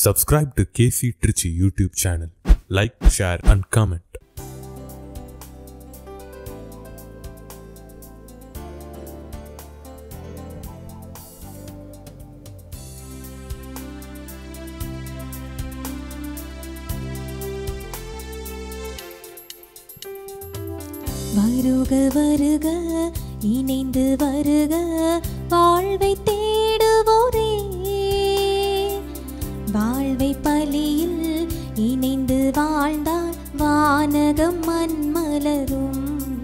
Subscribe to KC Trichy YouTube channel. Like, share, and comment. வருக வருக இணைந்து வருக வாழ்வை தேடுவோரே வாழ்வை பலியில் இணைந்து வாழ்ந்தால் வானகம் மண்மலரும்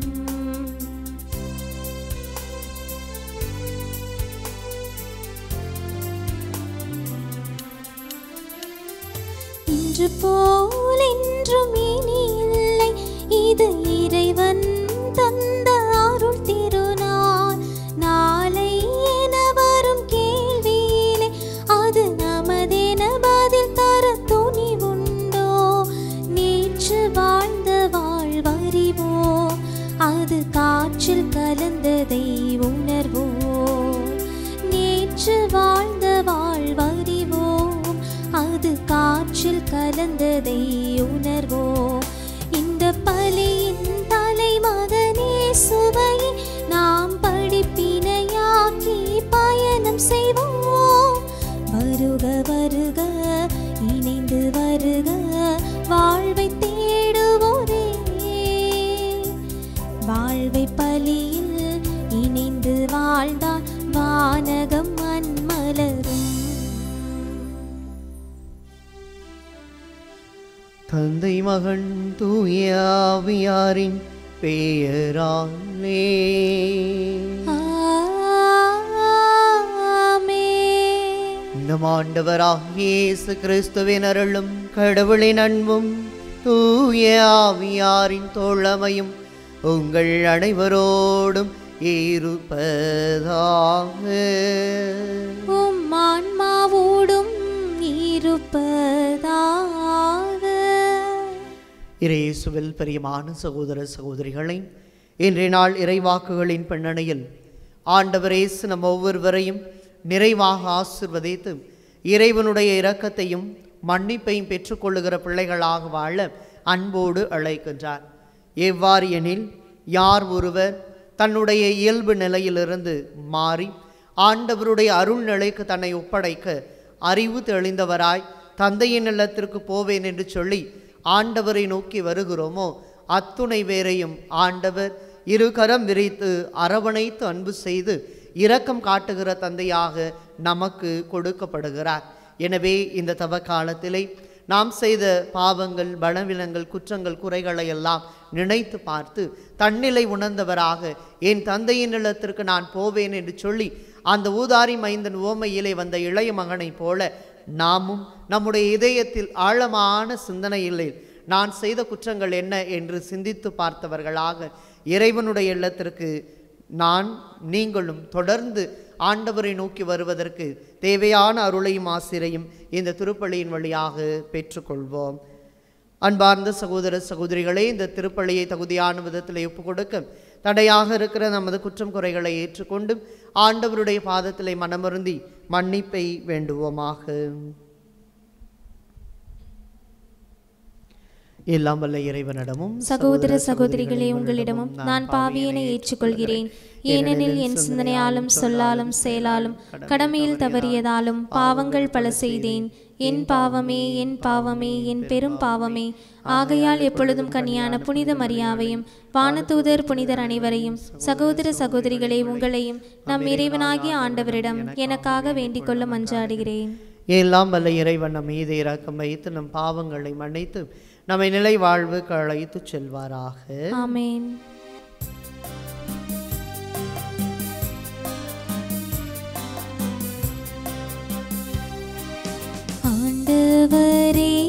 இன்று போல் என்றும் இனி இல்லை இது இறைவன் தந்த அருள் திருநாள் நாளை என வரும் கேள்வியிலே அது நமதென பதில் தர துணிவுண்டோ நேற்று வாழ்ந்த வாழ்வறிவோம் அது காற்றில் கலந்ததை உணர்வோம் நேற்று வாழ்ந்த வாழ்வறிவோம் அது காற்றில் கலந்ததை உணர்வோம் இந்த பலியின் தலைமகனே சுவையை நாம் படிப்பினையாக்கி பயணம் செய்வோம் வருக வருக இணைந்து வருக வாழ்வை தேடுவோரே வாழ்வை பலியில் இணைந்து வாழ்ந்தால் வானகம் மண்மலரும் தந்தை மகன் தூயாவியாரின் பெயராலே ஆமென். நம் ஆண்டவராகிய இயேசு கிறிஸ்துவின் அருளும் கடவுளின் அன்பும் தூயாவியாரின் தோழமையும் உங்கள் அனைவரோடும் இருப்பதாக உம் ஆன்மாவோடும் இருப்பதாக இயேசுவில் பிரியமான சகோதர சகோதரிகளை இன்றைய நாள் இறைவாக்குகளின் பின்னணியில் ஆண்டவர் இயேசு நம் ஒவ்வொருவரையும் நிறைவாக ஆசிர்வதித்து இறைவனுடைய இரக்கத்தையும் மன்னிப்பையும் பெற்றுக்கொள்ளுகிற பிள்ளைகளாக வாழ அன்போடு அழைக்கின்றார் எவ்வாறு எனில் யார் ஒருவர் தன்னுடைய இயல்பு நிலையிலிருந்து மாறி ஆண்டவருடைய அருள் நிலைக்கு தன்னை ஒப்படைக்க அறிவு தெளிந்தவராய் தந்தையின் இல்லத்திற்கு போவேன் என்று சொல்லி ஆண்டவரை நோக்கி வருகிறோமோ அத்துணை வேரையும் ஆண்டவர் இரு கரம் விரித்து அரவணைத்து அன்பு செய்து இரக்கம் காட்டுகிற தந்தையாக நமக்கு கொடுக்கப்படுகிறார் எனவே இந்த தவ காலத்திலே நாம் செய்த பாவங்கள் பலவீனங்கள் குற்றங்கள் குறைகளை எல்லாம் நினைத்து பார்த்து தன்னிலை உணர்ந்தவராக என் தந்தையின் இல்லத்திற்கு நான் போவேன் என்று சொல்லி அந்த ஊதாரி மைந்தன் ஓமையிலே வந்த இளைய மகனைப் போல நாமும் நம்முடைய இதயத்தில் ஆழமான சிந்தனையிலே நான் செய்த குற்றங்கள் என்ன என்று சிந்தித்து பார்த்தவர்களாக இறைவனுடைய இல்லத்திற்கு நான் நீங்களும் தொடர்ந்து ஆண்டவரை நோக்கி வருவதற்கு தேவையான அருளையும் ஆசிரையும் இந்த திருப்பலியின் வழியாக பெற்றுக்கொள்வோம் அன்பார்ந்த சகோதர சகோதரிகளே இந்த திருப்பலியை தகுதியான விதத்தில் ஒப்புக் கொடுக்க தடையாக இருக்கிற நமது குற்றம் குறைகளை ஏற்றுக்கொண்டு ஆண்டவருடைய பாதத்திலே மனமருந்தி மன்னிப்பை வேண்டுவோமாக எல்லாம் வல்ல இறைவனிடமும் சகோதர சகோதரிகளே உங்களிடமும் நான் பாவியனை ஏற்றுக்கொள்கிறேன் ஏனெனில் என் சிந்தனையாலும் சொல்லாலும் செயலாலும் கடமையில் தவறியதாலும் பாவங்கள் பல செய்தேன் என் பாவமே என் பாவமே என் பெரும் பாவமே ஆகையால் எப்பொழுதும் கன்னியான புனித மரியாவையும் வானதூதர் புனிதர் அனைவரையும் சகோதர சகோதரிகளே உங்களையும் நம் இறைவனாகிய ஆண்டவரிடம் எனக்காக வேண்டிக் கொள்ள மன்றாடுகிறேன் எல்லாம் வல்ல இறைவன் நம் மீது இரக்கம் வைத்து நம் பாவங்களை மன்னித்து நம்மை நிலை வாழ்வுக்கு அழைத்துச் செல்வாராக ஆமென் ஆண்டவரே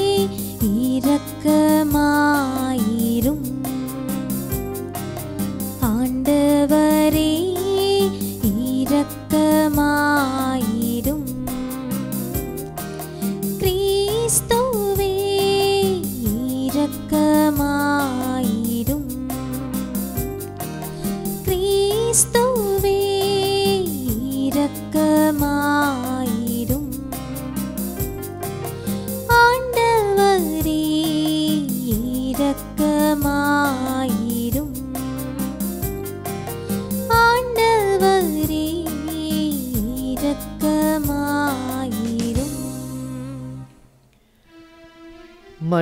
இரக்கமாயிரும் ஆண்டவரே இரக்கமாயிரும் கிறிஸ்துவே இரக்கமாயிரும்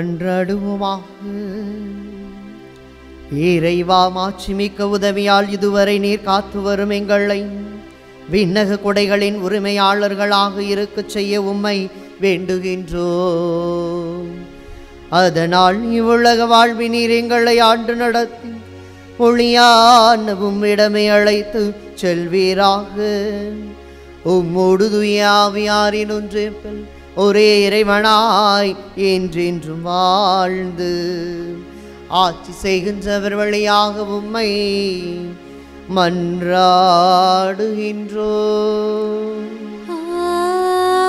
மன்றாடுவோமாக இறைவா மாட்சிமிக்க உதவியால் இதுவரை நீர் காத்து வரும் எங்களை விண்ணக கொடைகளின் உரிமையாளர்களாக இருக்கச் செய்ய உம்மை வேண்டுகின்றோம் அதனால் இவ்வுலக வாழ்வி நீர் எங்களை ஆண்டு நடத்தி ஒளியான உம்மிடமே அழைத்து செல்வீராக உம்மோடு துயாவியாரின் ஒன்றேப்பில் ஒரே இறைவனாய் என்றென்றும் வாழ்ந்து ஆட்சி செய்கின்றவர் வழியாக உம்மை மன்றாடுகின்றோம்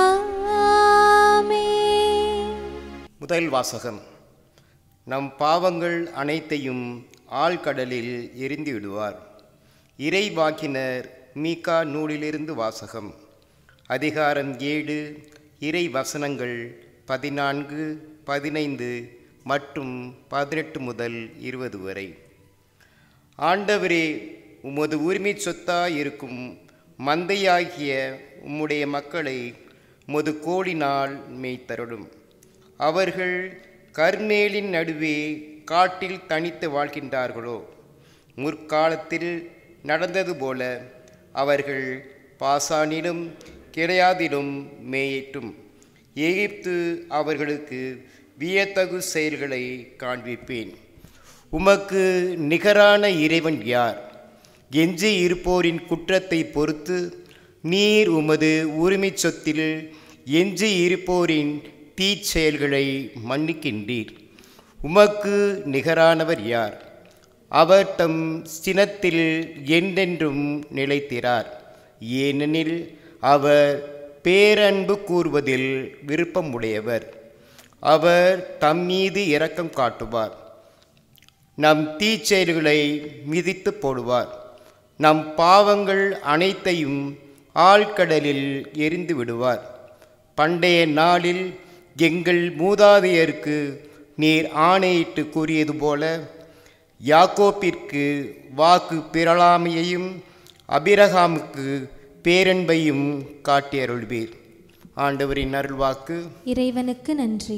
ஆமென். முதல் வாசகம் நம் பாவங்கள் அனைத்தையும் ஆழ்கடலில் எரிந்து விடுவார் இறைவாக்கினர் மீகா நூலிலிருந்து வாசகம் அதிகாரம் ஏழு இறை வசனங்கள் பதினான்கு பதினைந்து மற்றும் பதினெட்டு முதல் இருபது வரை ஆண்டவரே உமது உரிமை சொத்தாய் இருக்கும் மந்தையாகிய உம்முடைய மக்களை உமது கோடினால் மேய்த்தருடும் அவர்கள் கர்மேலின் நடுவே காட்டில் தனித்து வாழ்கின்றார்களோ முற்காலத்தில் நடந்தது போல அவர்கள் பாசானிலும் கிடையாதிலும் மேயிட்டும் எகிப்து அவர்களுக்கு வியத்தகு செயல்களை காண்பிப்பேன் உமக்கு நிகரான இறைவன் யார் எஞ்சி இருப்போரின் குற்றத்தை பொறுத்து நீர் உமது உரிமைச் சொத்தில் எஞ்சி இருப்போரின் தீச்செயல்களை மன்னிக்கின்றீர் உமக்கு நிகரானவர் யார் அவர் தம் சினத்தில் என்றென்றும் நிலைத்திரார் ஏனெனில் அவர் பேரன்பு கூறுவதில் விருப்பமுடையவர் அவர் தம் மீது இரக்கம் காட்டுவார் நம் தீச்செயல்களை மிதித்து போடுவார் நம் பாவங்கள் அனைத்தையும் ஆழ்கடலில் எரிந்து விடுவார் பண்டைய நாளில் எங்கள் மூதாதையருக்கு நீர் ஆணையிட்டு கூறியது போல யாக்கோப்பிற்கு வாக்கு பிறழாமையையும் அபிரகாமுக்கு பேரன்பையும் காட்டியருள்வீர் ஆண்டவரின் அருள்வாக்கு இறைவனுக்கு நன்றி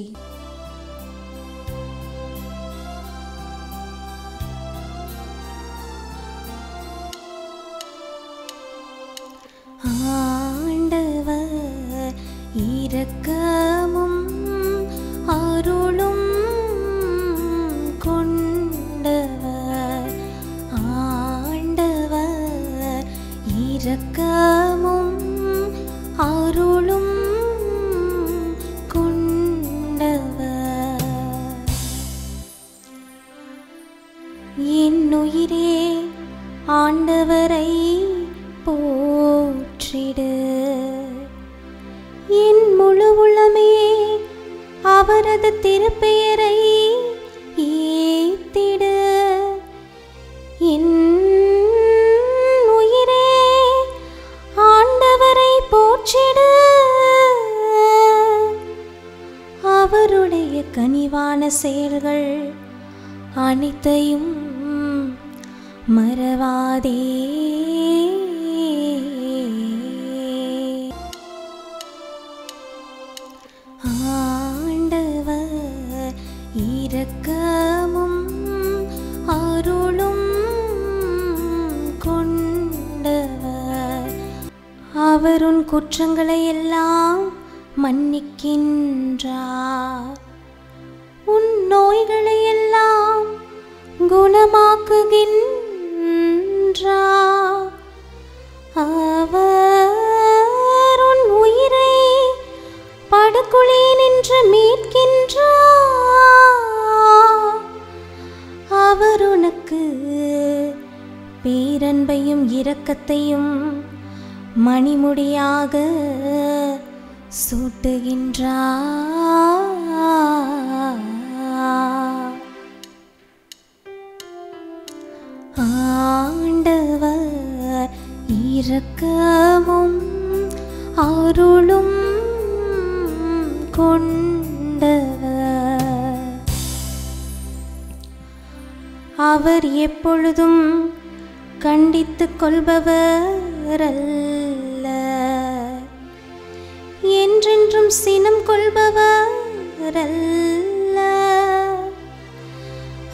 ஆண்டவர் இரக்கமும் அருளும் கொண்டவர் ஆண்டவர் இரக்கமும் அருளும் கொண்டவர் என்னுயிரே ஆண்டவரை போற்றிடு என் முழு உளமே அவரது திருப்பெயரை ஏத்திடு என் உயிரே ஆண்டவரை போற்றிடு அவருடைய கனிவான செயல்கள் அனைத்தையும் மறவாதே ஆண்டவர் இரக்கமும் அருளும் கொண்டவர் அவர் உன் குற்றங்களை எல்லாம் மன்னிக்கின்றார் உன் நோய்களை எல்லாம் குணமாக்குகின்றார் அவர் உன் உயிரை படுகுழி நின்று மீட்கின்றார் அவர் உனக்கு பேரன்பையும் இரக்கத்தையும் மணிமுடியாக சூட்டுகின்றார் ஆண்டவர் இரக்கமும் அருளும் கொண்டவர் அவர் எப்பொழுதும் கண்டித்துக் கொள்பவர் அல்ல என்றென்றும் சினம் கொள்பவர் அல்ல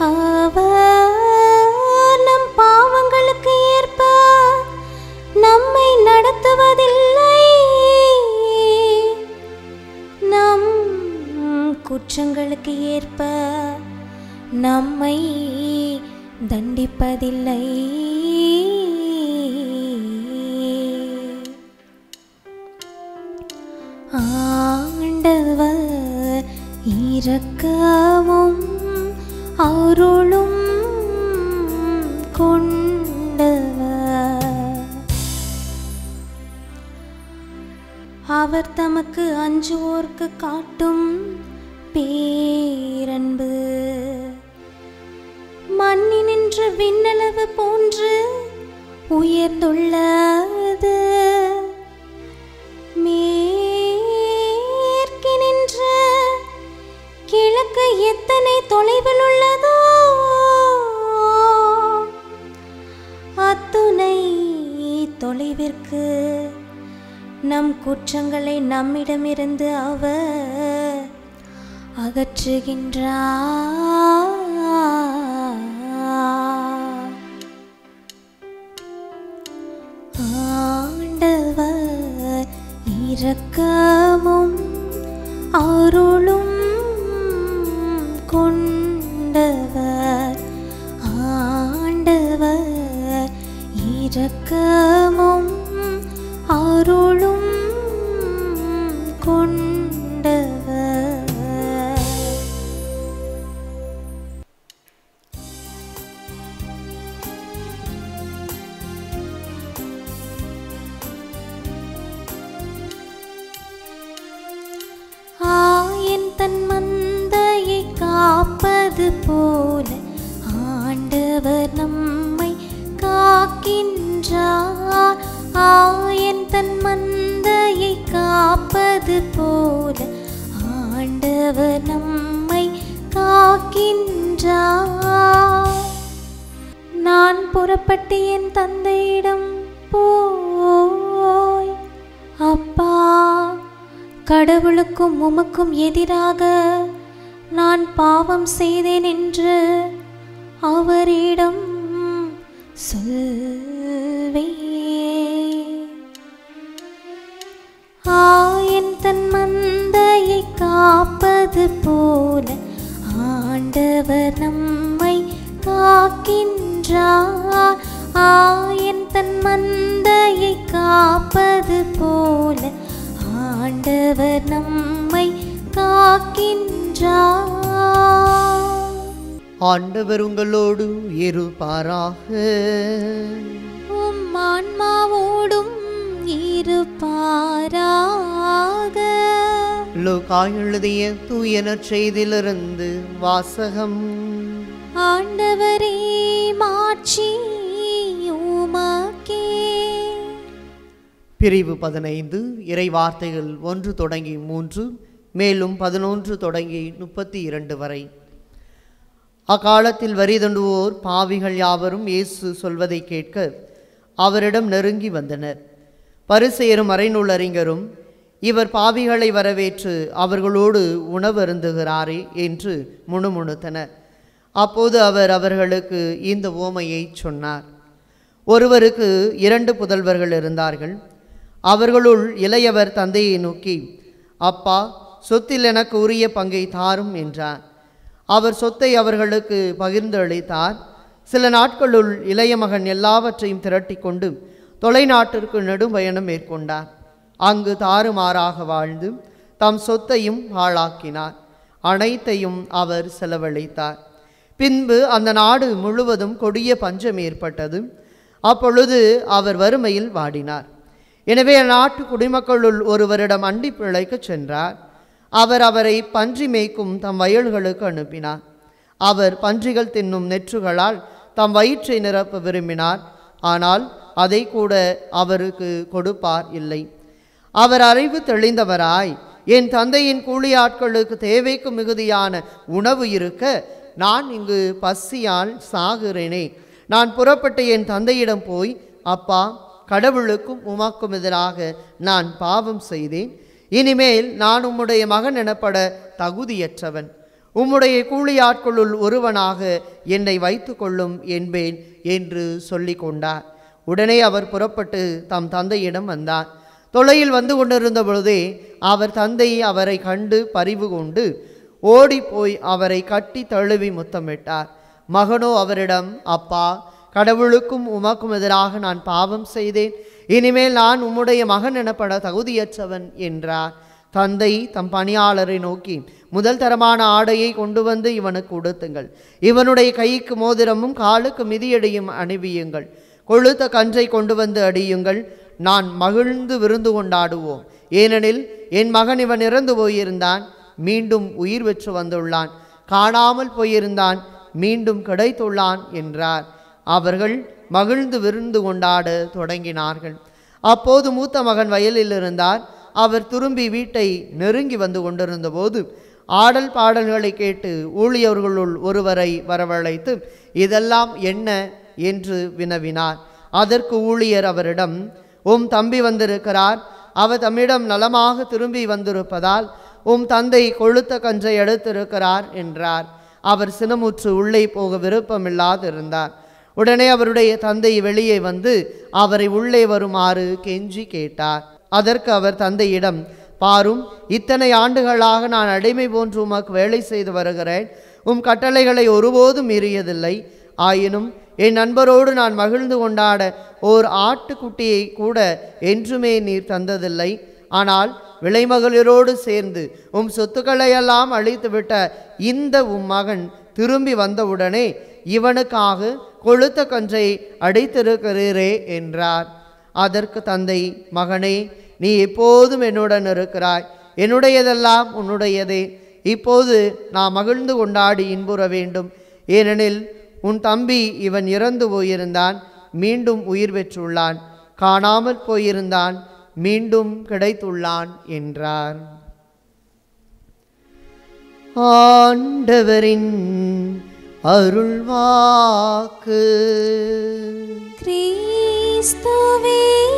அவர் நம் பாவங்களுக்கு ஏற்ப நம்மை நடத்துவதில்லை நம் குற்றங்களுக்கு ஏற்ப நம்மை தண்டிப்பதில்லை ஆண்டவர் இரக்கமும் அருளும் கொண்டவர் அவர் தமக்கு அஞ்சுவோர்க்கு காட்டும் பேரன்பு மண்ணினின்று விண்ணளவு போன்று உயர்ந்துள்ளது மேற்கினின்று கிழக்கு எத்தனை தொலைவில் உள்ளதோ அத்துணை தொலைவிற்கு நம் குற்றங்களை நம்மிடமிருந்து அவர் அகற்றுகின்றார் ஆண்டவர் இரக்கமும் அருளும் கொண்டவர் ஆண்டவர் இரக்கமும் அருளும் கொண்டவர் ஆயன் தன் மந்தையை காப்பது போல ஆண்டவர் நம்மை காக்கின்றார் ஆயன் தன் மந்தையை காப்பது போல ஆண்டவர் நம்மை காக்கின்றார் நான் புறப்பட்டு என் தந்தையிடம் போய் அப்பா கடவுளுக்கும் உமக்கும் எதிராக நான் பாவம் செய்தேன் என்று அவரிடம் சொல்வே ஆயன் தன் மந்தையை காப்பது போல ஆண்டவர் நம்மை காக்கின்றார் ஆயன் தன் மந்தையை காப்பது போல ஆண்டவர் நம்மை காக்கின்றார் ஆண்டவர் உங்களோடு இருப்பாராக உம் ஆன்மாவோடும் இருப்பாராக லூக்கா எழுதிய தூயன செய்திலிருந்து வாசகம் ஆண்டவரே மாட்சி உமக்கே பிரிவு பதினைந்து இறை வார்த்தைகள் ஒன்று தொடங்கி மூன்று மேலும் பதினொன்று தொடங்கி முப்பத்தி இரண்டு வரை அக்காலத்தில் வரி தண்டுவோர் பாவிகள் யாவரும் இயேசு சொல்வதை கேட்க அவரிடம் நெருங்கி வந்தனர் பரிசெயரும் மறைநூலறிஞரும் இவர் பாவிகளை வரவேற்று அவர்களோடு உணவருந்துகிறாரே என்று முணுமுணுத்தனர் அப்போது அவர் அவர்களுக்கு இந்த ஓமையை சொன்னார் ஒருவருக்கு இரண்டு புதல்வர்கள் இருந்தார்கள் அவர்களுள் இளையவர் தந்தையை நோக்கி அப்பா சொத்தில் எனக்கு உரிய பங்கை தாரும் என்றார் அவர் சொத்தை அவர்களுக்கு பகிர்ந்து அளித்தார் சில நாட்களுள் இளைய மகன் எல்லாவற்றையும் திரட்டி கொண்டு தொலைநாட்டிற்கு நெடும் பயணம் மேற்கொண்டார் அங்கு தாறுமாறாக வாழ்ந்து தம் சொத்தையும் பாழாக்கினார் அனைத்தையும் அவர் செலவழித்தார் பின்பு அந்த நாடு முழுவதும் கொடிய பஞ்சம் ஏற்பட்டது அப்பொழுது அவர் வறுமையில் வாடினார் எனவே அந்நாட்டு குடிமக்களுள் ஒருவரிடம் அண்டி பிழைக்கச் சென்றார் அவர் அவரை பன்றி மேய்க்கும் தம் வயல்களுக்கு அனுப்பினார் அவர் பன்றிகள் தின்னும் நெற்றுகளால் தம் வயிற்றை நிரப்ப விரும்பினார் ஆனால் அதை கூட அவருக்கு கொடுப்பார் இல்லை அவர் அறிவு தெளிந்தவராய் என் தந்தையின் கூலி ஆட்களுக்கு தேவைக்கு மிகுதியான உணவு இருக்க நான் இங்கு பசியால் சாகிறேனே நான் புறப்பட்டு என் தந்தையிடம் போய் அப்பா கடவுளுக்கும் உமாக்கும் எதிராக நான் பாவம் செய்தேன் இனிமேல் நான் உம்முடைய மகன் எனப்பட தகுதியற்றவன் உம்முடைய கூலியாட்களுள் ஒருவனாக என்னை வைத்து கொள்ளும் என்பேன் என்று சொல்லி கொண்டார் உடனே அவர் புறப்பட்டு தம் தந்தையிடம் வந்தார் தொலையில் வந்து கொண்டிருந்த பொழுதே அவர் தந்தை அவரை கண்டு பரிவு கொண்டு ஓடிப்போய் அவரை கட்டி தழுவி முத்தமிட்டார் மகனோ அவரிடம் அப்பா கடவுளுக்கும் உமக்கும் எதிராக நான் பாவம் செய்தேன் இனிமேல் நான் உம்முடைய மகன் எனப்பட தகுதியற்றவன் என்றார் தந்தை தம் பணியாளரை நோக்கி முதல் தரமான ஆடையை கொண்டு வந்து இவனுக்கு உடுத்துங்கள் இவனுடைய கைக்கு மோதிரமும் காலுக்கு மிதியடியும் அணிவியுங்கள் கொழுத்த கன்றை கொண்டு வந்து அடியுங்கள் நான் மகிழ்ந்து விருந்து கொண்டாடுவோம் ஏனெனில் என் மகன் இவன் இறந்து போயிருந்தான் மீண்டும் உயிர் பெற்று வந்துள்ளான் காணாமல் போயிருந்தான் மீண்டும் கிடைத்துள்ளான் என்றார் அவர்கள் மகிழ்ந்து விருந்து கொண்டாட தொடங்கினார்கள் அப்போது மூத்த மகன் வயலில் இருந்தார் அவர் திரும்பி வீட்டை நெருங்கி வந்து கொண்டிருந்த போது ஆடல் பாடல்களை கேட்டு ஊழியர்களுள் ஒருவரை வரவழைத்து இதெல்லாம் என்ன என்று வினவினார் அதற்கு ஊழியர் அவரிடம் உம் தம்பி வந்திருக்கிறார் அவர் தம்மிடம் நலமாக திரும்பி வந்திருப்பதால் உம் தந்தை கொழுத்த கன்றை எடுத்திருக்கிறார் என்றார் அவர் சினமுற்று உள்ளே போக விருப்பமில்லாதிருந்தார் உடனே அவருடைய தந்தை வெளியே வந்து அவரை உள்ளே வருமாறு கெஞ்சி கேட்டார் அதற்கு அவர் தந்தையிடம் பாரும் இத்தனை ஆண்டுகளாக நான் அடிமை போன்று உமக்கு வேலை செய்து வருகிறேன் உம் கட்டளைகளை ஒருபோதும் மீறியதில்லை ஆயினும் என் நண்பரோடு நான் மகிழ்ந்து கொண்டாட ஓர் ஆட்டுக்குட்டியை கூட என்றுமே நீர் தந்ததில்லை ஆனால் விளைமகளிரோடு சேர்ந்து உம் சொத்துக்களையெல்லாம் அழித்துவிட்ட இந்த உம் மகன் திரும்பி வந்தவுடனே இவனுக்காக கொழுத்த கன்றை அடைத்திருக்கிறீரே என்றார் அதற்கு தந்தை மகனே நீ எப்போதும் என்னுடன் இருக்கிறாய் என்னுடையதெல்லாம் உன்னுடையதே இப்போது நான் மகிழ்ந்து கொண்டாடி இன்புற வேண்டும் ஏனெனில் உன் தம்பி இவன் இறந்து போயிருந்தான் மீண்டும் உயிர் பெற்றுள்ளான் காணாமல் போயிருந்தான் மீண்டும் கிடைத்துள்ளான் என்றார் ஆண்டவரின் அருள்வாக்கு கிறிஸ்துவே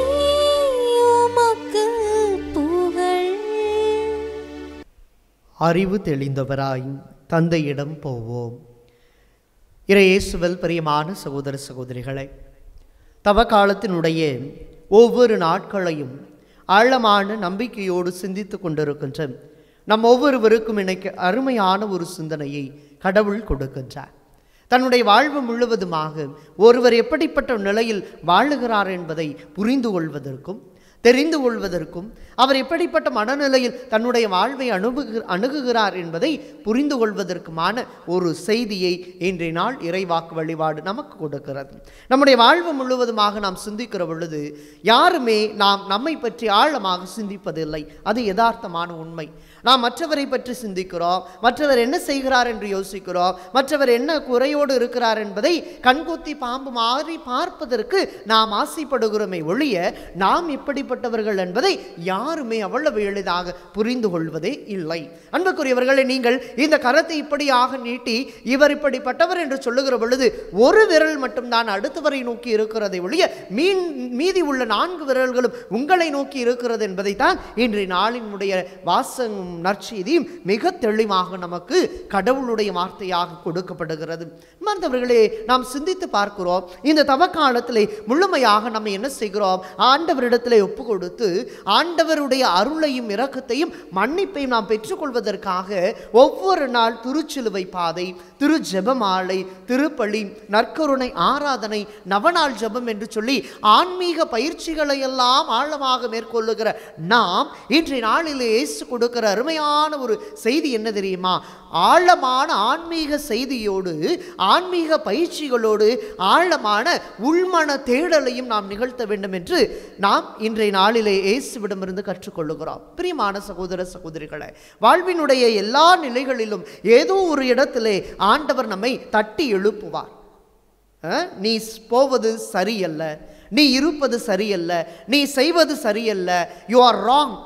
உமக்கு புகழ் அறிவு தெளிந்தவராய் தந்தையிடம் போவோம் இறையேசுவல் பிரியமான சகோதர சகோதரிகளை தவ காலத்தினுடைய ஒவ்வொரு நாட்களையும் ஆழமான நம்பிக்கையோடு சிந்தித்து கொண்டிருக்கின்ற நம் ஒவ்வொருவருக்கும் இன்னைக்கு அருமையான ஒரு சிந்தனையை கடவுள் கொடுக்கின்றார் தன்னுடைய வாழ்வு முழுவதுமாக ஒருவர் எப்படிப்பட்ட நிலையில் வாழுகிறார் என்பதை புரிந்து கொள்வதற்கும் தெரிந்து கொள்வதற்கும் அவர் எப்படிப்பட்ட மனநிலையில் தன்னுடைய வாழ்வை அணுகு அணுகுகிறார் என்பதை புரிந்து கொள்வதற்குமான ஒரு செய்தியை இன்றைய நாள் இறைவாக்கு வழிபாடு நமக்கு கொடுக்கிறது நம்முடைய வாழ்வு முழுவதுமாக நாம் சிந்திக்கிற பொழுது யாருமே நாம் நம்மை பற்றி ஆழமாக சிந்திப்பதில்லை அது யதார்த்தமான உண்மை நாம் மற்றவரை பற்றி சிந்திக்கிறோம் மற்றவர் என்ன செய்கிறார் என்று யோசிக்கிறோம் மற்றவர் என்ன குறையோடு இருக்கிறார் என்பதை கண்கொத்தி பாம்பு மாறி பார்ப்பதற்கு நாம் ஆசைப்படுகிறோமே ஒழிய நாம் இப்படிப்பட்டவர்கள் என்பதை யாருமே அவ்வளவு எளிதாக புரிந்து கொள்வதே இல்லை அன்புக்குரியவர்களை நீங்கள் இந்த கரத்தை இப்படியாக நீட்டி இவர் இப்படிப்பட்டவர் என்று சொல்லுகிற பொழுது ஒரு விரல் மட்டும்தான் அடுத்தவரை நோக்கி இருக்கிறதை ஒழிய மீன் மீதி உள்ள நான்கு விரல்களும் உங்களை நோக்கி இருக்கிறது என்பதைத்தான் இன்றைய நாளினுடைய வாசகம் நற்செய்தியும் மிக தெளிவாக நமக்கு கடவுளுடைய வார்த்தையாக கொடுக்கப்படுகிறது மற்றவர்களே நாம் சிந்தித்து பார்க்கிறோம் இந்த தவக்காலத்திலே முழுமையாக நம்ம என்ன செய்கிறோம் ஆண்டவரிடத்திலே ஒப்பு கொடுத்து ஆண்டவருடைய அருளையும் இரக்கத்தையும் மன்னிப்பையும் நாம் பெற்றுக்கொள்வதற்காக ஒவ்வொரு நாள் திருச்சிலுவை பாதை திரு ஜெபமாலை திருப்பலி நற்கருணை ஆராதனை நவநாள் ஜெபம் என்று சொல்லி ஆன்மீக பயிற்சிகளை எல்லாம் ஆழமாக மேற்கொள்ளுகிற நாம் இன்றைய நாளிலே இயேசு கொடுக்கிற அருமையான ஒரு செய்தி என்ன தெரியுமா ஆழமான ஆன்மீக செய்தியோடு ஆன்மீக பயிற்சிகளோடு ஆழமான உள்மன தேடலையும் நாம் நிகழ்த்த வேண்டும் என்று நாம் இன்றைய நாளிலே இயேசுவிடமிருந்து கற்றுக்கொள்ளுகிறோம் பிரியமான சகோதர சகோதரிகளை வாழ்வினுடைய எல்லா நிலைகளிலும் ஏதோ ஒரு இடத்திலே ஆண்டவர் நம்மை தட்டி எழுப்புவார் அஹ், நீ ஸ்- போவது சரியல்ல நீ இருப்பது சரியல்ல நீ செய்வது சரியல்ல யூ ஆர் ராங்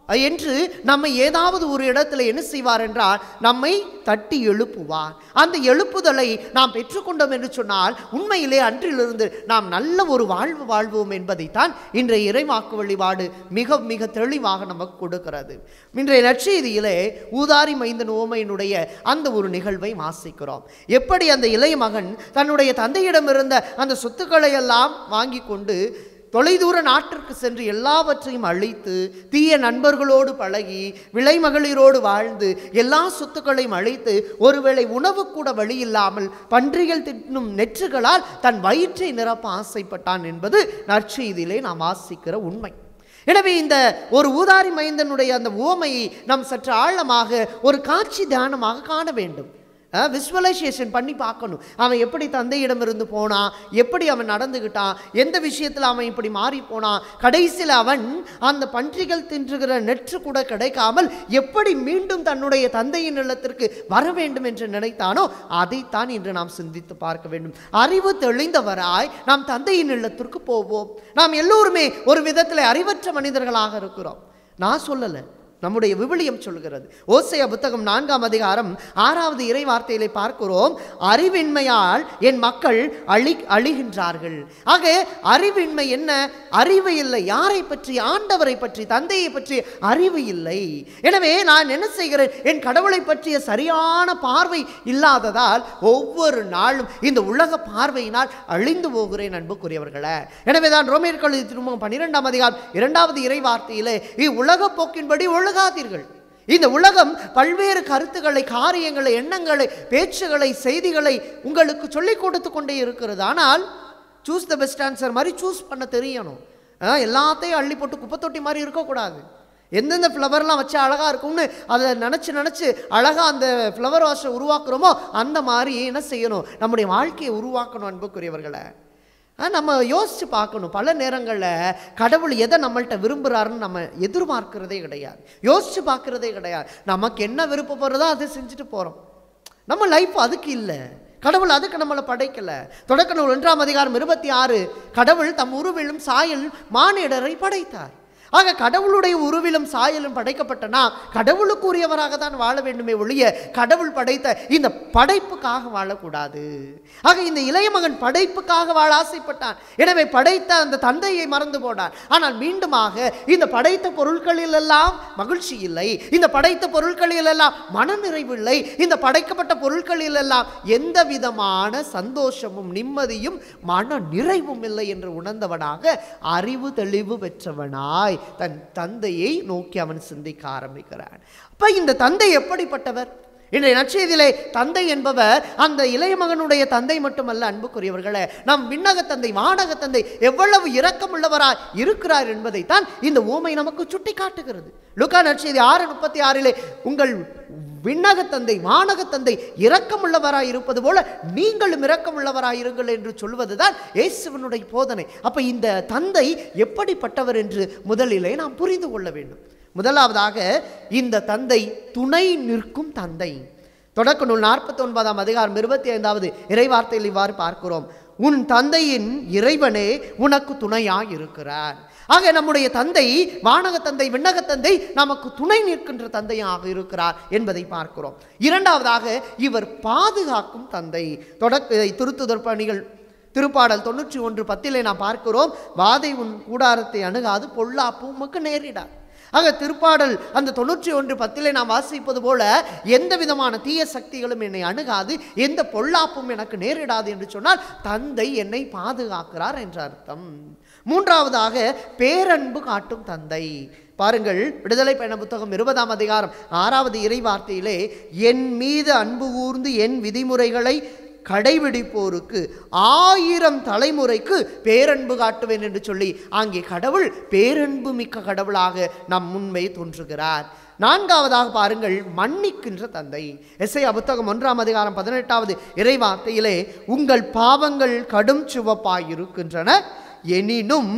என்று நம்மை ஏதாவது ஒரு இடத்துல என்ன செய்வார் என்றால் நம்மை தட்டி எழுப்புவார் அந்த எழுப்புதலை நாம் பெற்றுக்கொண்டோம் என்று சொன்னால் உண்மையிலே அன்றிலிருந்து நாம் நல்ல ஒரு வாழ்வு வாழ்வோம் என்பதைத்தான் இன்றைய இறைவாக்கு வழிபாடு மிக மிக தெளிவாக நமக்கு கொடுக்கிறது இன்றைய நற்செய்தியிலே ஊதாரி மைந்தன் ஓமையினுடைய அந்த ஒரு நிகழ்வை வாசிக்கிறோம் எப்படி அந்த இளைய மகன் தன்னுடைய தந்தையிடமிருந்த அந்த சொத்துக்களை எல்லாம் வாங்கி கொண்டு தொலைதூர நாட்டிற்கு சென்று எல்லாவற்றையும் அழித்து தீய நண்பர்களோடு பழகி விலைமகளிரோடு வாழ்ந்து எல்லா சொத்துக்களையும் அழித்து ஒருவேளை உணவு கூட வழி இல்லாமல் பன்றிகள் தின்னும் நெற்றுகளால் தன் வயிற்றை நிரப்ப ஆசைப்பட்டான் என்பது நற்செய்தியிலே நாம் வாசிக்கிற உண்மை எனவே இந்த ஒரு ஊதாரி மைந்தனுடைய அந்த உவமையை நாம் சற்று ஆழமாக ஒரு காட்சி தியானமாக காண வேண்டும் விஸ்வலைசேஷன் பண்ணி பார்க்கணும் அவன் எப்படி தந்தையிடமிருந்து போனான் எப்படி அவன் நடந்துக்கிட்டான் எந்த விஷயத்தில் அவன் இப்படி மாறி போனான் கடைசியில் அவன் அந்த பன்றிகள் தின்றுகிற நெற்று கூட கிடைக்காமல் எப்படி மீண்டும் தன்னுடைய தந்தையின் இல்லத்திற்கு வர வேண்டும் என்று நினைத்தானோ அதைத்தான் இன்று நாம் சிந்தித்து பார்க்க வேண்டும் அறிவு தெளிந்தவராய் நாம் தந்தையின் இல்லத்திற்கு போவோம் நாம் எல்லோருமே ஒரு விதத்தில் அறிவற்ற மனிதர்களாக இருக்கிறோம் நான் சொல்லலை நம்முடைய விவிலியம் சொல்கிறது ஓசைய புத்தகம் நான்காம் அதிகாரம் ஆறாவது இறை வார்த்தையிலே பார்க்கிறோம் அறிவின்மையால் என் மக்கள் அழி அழிகின்றார்கள் ஆக அறிவின்மை என்ன அறிவு இல்லை யாரை பற்றி ஆண்டவரை பற்றி தந்தையை பற்றி அறிவு இல்லை எனவே நான் என்ன செய்கிறேன் என் கடவுளை பற்றிய சரியான பார்வை இல்லாததால் ஒவ்வொரு நாளும் இந்த உலக பார்வையினால் அழிந்து போகிறேன் அன்புக்குரியவர்களே எனவே தான் ரோமியர் கழுதி திரும்பவும் பன்னிரெண்டாம் அதிகாரம் இரண்டாவது இறை வார்த்தையிலே இவ்வுலக போக்கின்படி ஒழுகாதீர்கள் இந்த உலகம் பல்வேறு கருத்துக்களை காரியங்களை எண்ணங்களை பேச்சுகளை செய்திகளை உங்களுக்கு சொல்லிக் கொடுத்து கொண்டே இருக்கிறது ஆனால் சூஸ் த பெஸ்ட் ஆன்சர் மாதிரி சூஸ் பண்ண தெரியணும் ஆ, எல்லாத்தையும் அள்ளி போட்டு குப்பை தொட்டி மாதிரி இருக்கக்கூடாது எந்தெந்த ஃப்ளவர்லாம் வச்சு அழகாக இருக்கும்னு அதை நினச்சி நினச்சி அழகாக அந்த ஃப்ளவர் வாஷை உருவாக்குறோமோ அந்த மாதிரி என்ன செய்யணும் நம்முடைய வாழ்க்கையை உருவாக்கணும் அன்புக்குரியவர்களை ஆ, நம்ம யோசித்து பார்க்கணும் பல நேரங்களில் கடவுள் எதை நம்மள்ட்ட விரும்புகிறாருன்னு நம்ம எதிர்பார்க்கிறதே கிடையாது யோசித்து பார்க்குறதே கிடையாது நமக்கு என்ன விருப்பப்படுறதோ அதை செஞ்சுட்டு போகிறோம் நம்ம லைஃப் அதுக்கு இல்லை கடவுள் அதுக்கு நம்மளை படைக்கல தொடக்க நூல் ஒன்றாம் அதிகாரம் இருபத்தி ஆறு கடவுள் தம் உருவிலும் சாயல் மானிடரை படைத்தார் ஆக கடவுளுடைய உருவிலும் சாயலும் படைக்கப்பட்டனா கடவுளுக்குரியவராக தான் வாழ வேண்டுமே ஒழிய கடவுள் படைத்த இந்த படைப்புக்காக வாழக்கூடாது ஆக இந்த இளைய மகன் படைப்புக்காக வாழ ஆசைப்பட்டான் எனவே படைத்த அந்த தந்தையை மறந்து போனான் ஆனால் மீண்டுமாக இந்த படைத்த பொருட்களில் எல்லாம் மகிழ்ச்சி இல்லை இந்த படைத்த பொருட்களில் எல்லாம் மனநிறைவு இல்லை இந்த படைக்கப்பட்ட பொருட்களில் எல்லாம் எந்த விதமான சந்தோஷமும் நிம்மதியும் மன நிறைவும் இல்லை என்று உணர்ந்தவனாக அறிவு தெளிவு பெற்றவனாய் தன் தந்தையை நோக்கி அவன் சிந்திக்க ஆரம்பிக்கிறான் அப்ப இந்த தந்தை எப்படிப்பட்டவர் இன்றைய நற்செய்தியிலே தந்தை என்பவர் அந்த இளைய மகனுடைய தந்தை மட்டுமல்ல அன்புக்குரியவர்களே நம் விண்ணக தந்தை வானக தந்தை எவ்வளவு இரக்கமுள்ளவராய் இருக்கிறார் என்பதைத்தான் இந்த ஊமை நமக்கு சுட்டி காட்டுகிறது லுக்கா நற்செய்தி ஆறு முப்பத்தி ஆறிலே உங்கள் விண்ணக தந்தை வானக தந்தை இரக்கமுள்ளவராய் இருப்பது போல நீங்களும் இரக்கமுள்ளவராய் இருங்கள் என்று சொல்வதுதான் இயேசுவனுடைய போதனை அப்ப இந்த தந்தை எப்படிப்பட்டவர் என்று முதலிலே நாம் புரிந்து கொள்ள வேண்டும் முதலாவதாக இந்த தந்தை துணை நிற்கும் தந்தை தொடக்க நூல் நாற்பத்தி ஒன்பதாம் அதிகாரம் இருபத்தி ஐந்தாவது இறைவார்த்தையில் இவ்வாறு பார்க்கிறோம் உன் தந்தையின் இறைவனே உனக்கு துணையாய் இருக்கிறார் ஆக நம்முடைய தந்தை வானக தந்தை விண்ணக தந்தை நமக்கு துணை நிற்கின்ற தந்தையாக இருக்கிறார் என்பதை பார்க்கிறோம் இரண்டாவதாக இவர் பாதுகாக்கும் தந்தை தொடக்க திருத்துதற் பணிகள் திருப்பாடல் தொண்ணூற்றி ஒன்று பத்திலே நாம் பார்க்கிறோம் வாதை உன் கூடாரத்தை அணுகாது பொல்லாப்பு உமக்கு நேரிடார் ஆக திருப்பாடல் அந்த தொண்ணூற்றி ஒன்று பத்திலே நாம் வாசிப்பது போல எந்த விதமான தீய சக்திகளும் என்னை அணுகாது எந்த பொல்லாப்பும் எனக்கு நேரிடாது என்று சொன்னால் தந்தை என்னை பாதுகாக்கிறார் என்ற அர்த்தம் மூன்றாவதாக பேரன்பு காட்டும் தந்தை பாருங்கள் விடுதலை பயண புத்தகம் இருபதாம் அதிகாரம் ஆறாவது இறை வார்த்தையிலே என் மீது அன்பு கூர்ந்து என் விதிமுறைகளை கடைபிடிப்போருக்கு ஆயிரம் தலைமுறைக்கு பேரன்பு காட்டுவேன் என்று சொல்லி அங்கே கடவுள் பேரன்பு மிக்க கடவுளாக நம் முன்மை தோன்றுகிறார் நான்காவதாக பாருங்கள் மன்னிக்கின்ற தந்தை எஸ்ஐ புத்தகம் ஒன்றாம் அதிகாரம் பதினெட்டாவது இறைவார்த்தையிலே உங்கள் பாவங்கள் கடும் சிவப்பாய் இருக்கின்றன எனினும்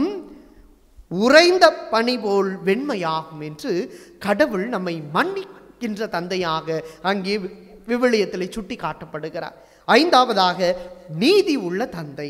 உறைந்த பனி போல் வெண்மையாகும் என்று கடவுள் நம்மை மன்னிக்கின்ற தந்தையாக அங்கே விவிலியத்தில் சுட்டி காட்டப்படுகிறார் ஐந்தாவதாக நீதி உள்ள தந்தை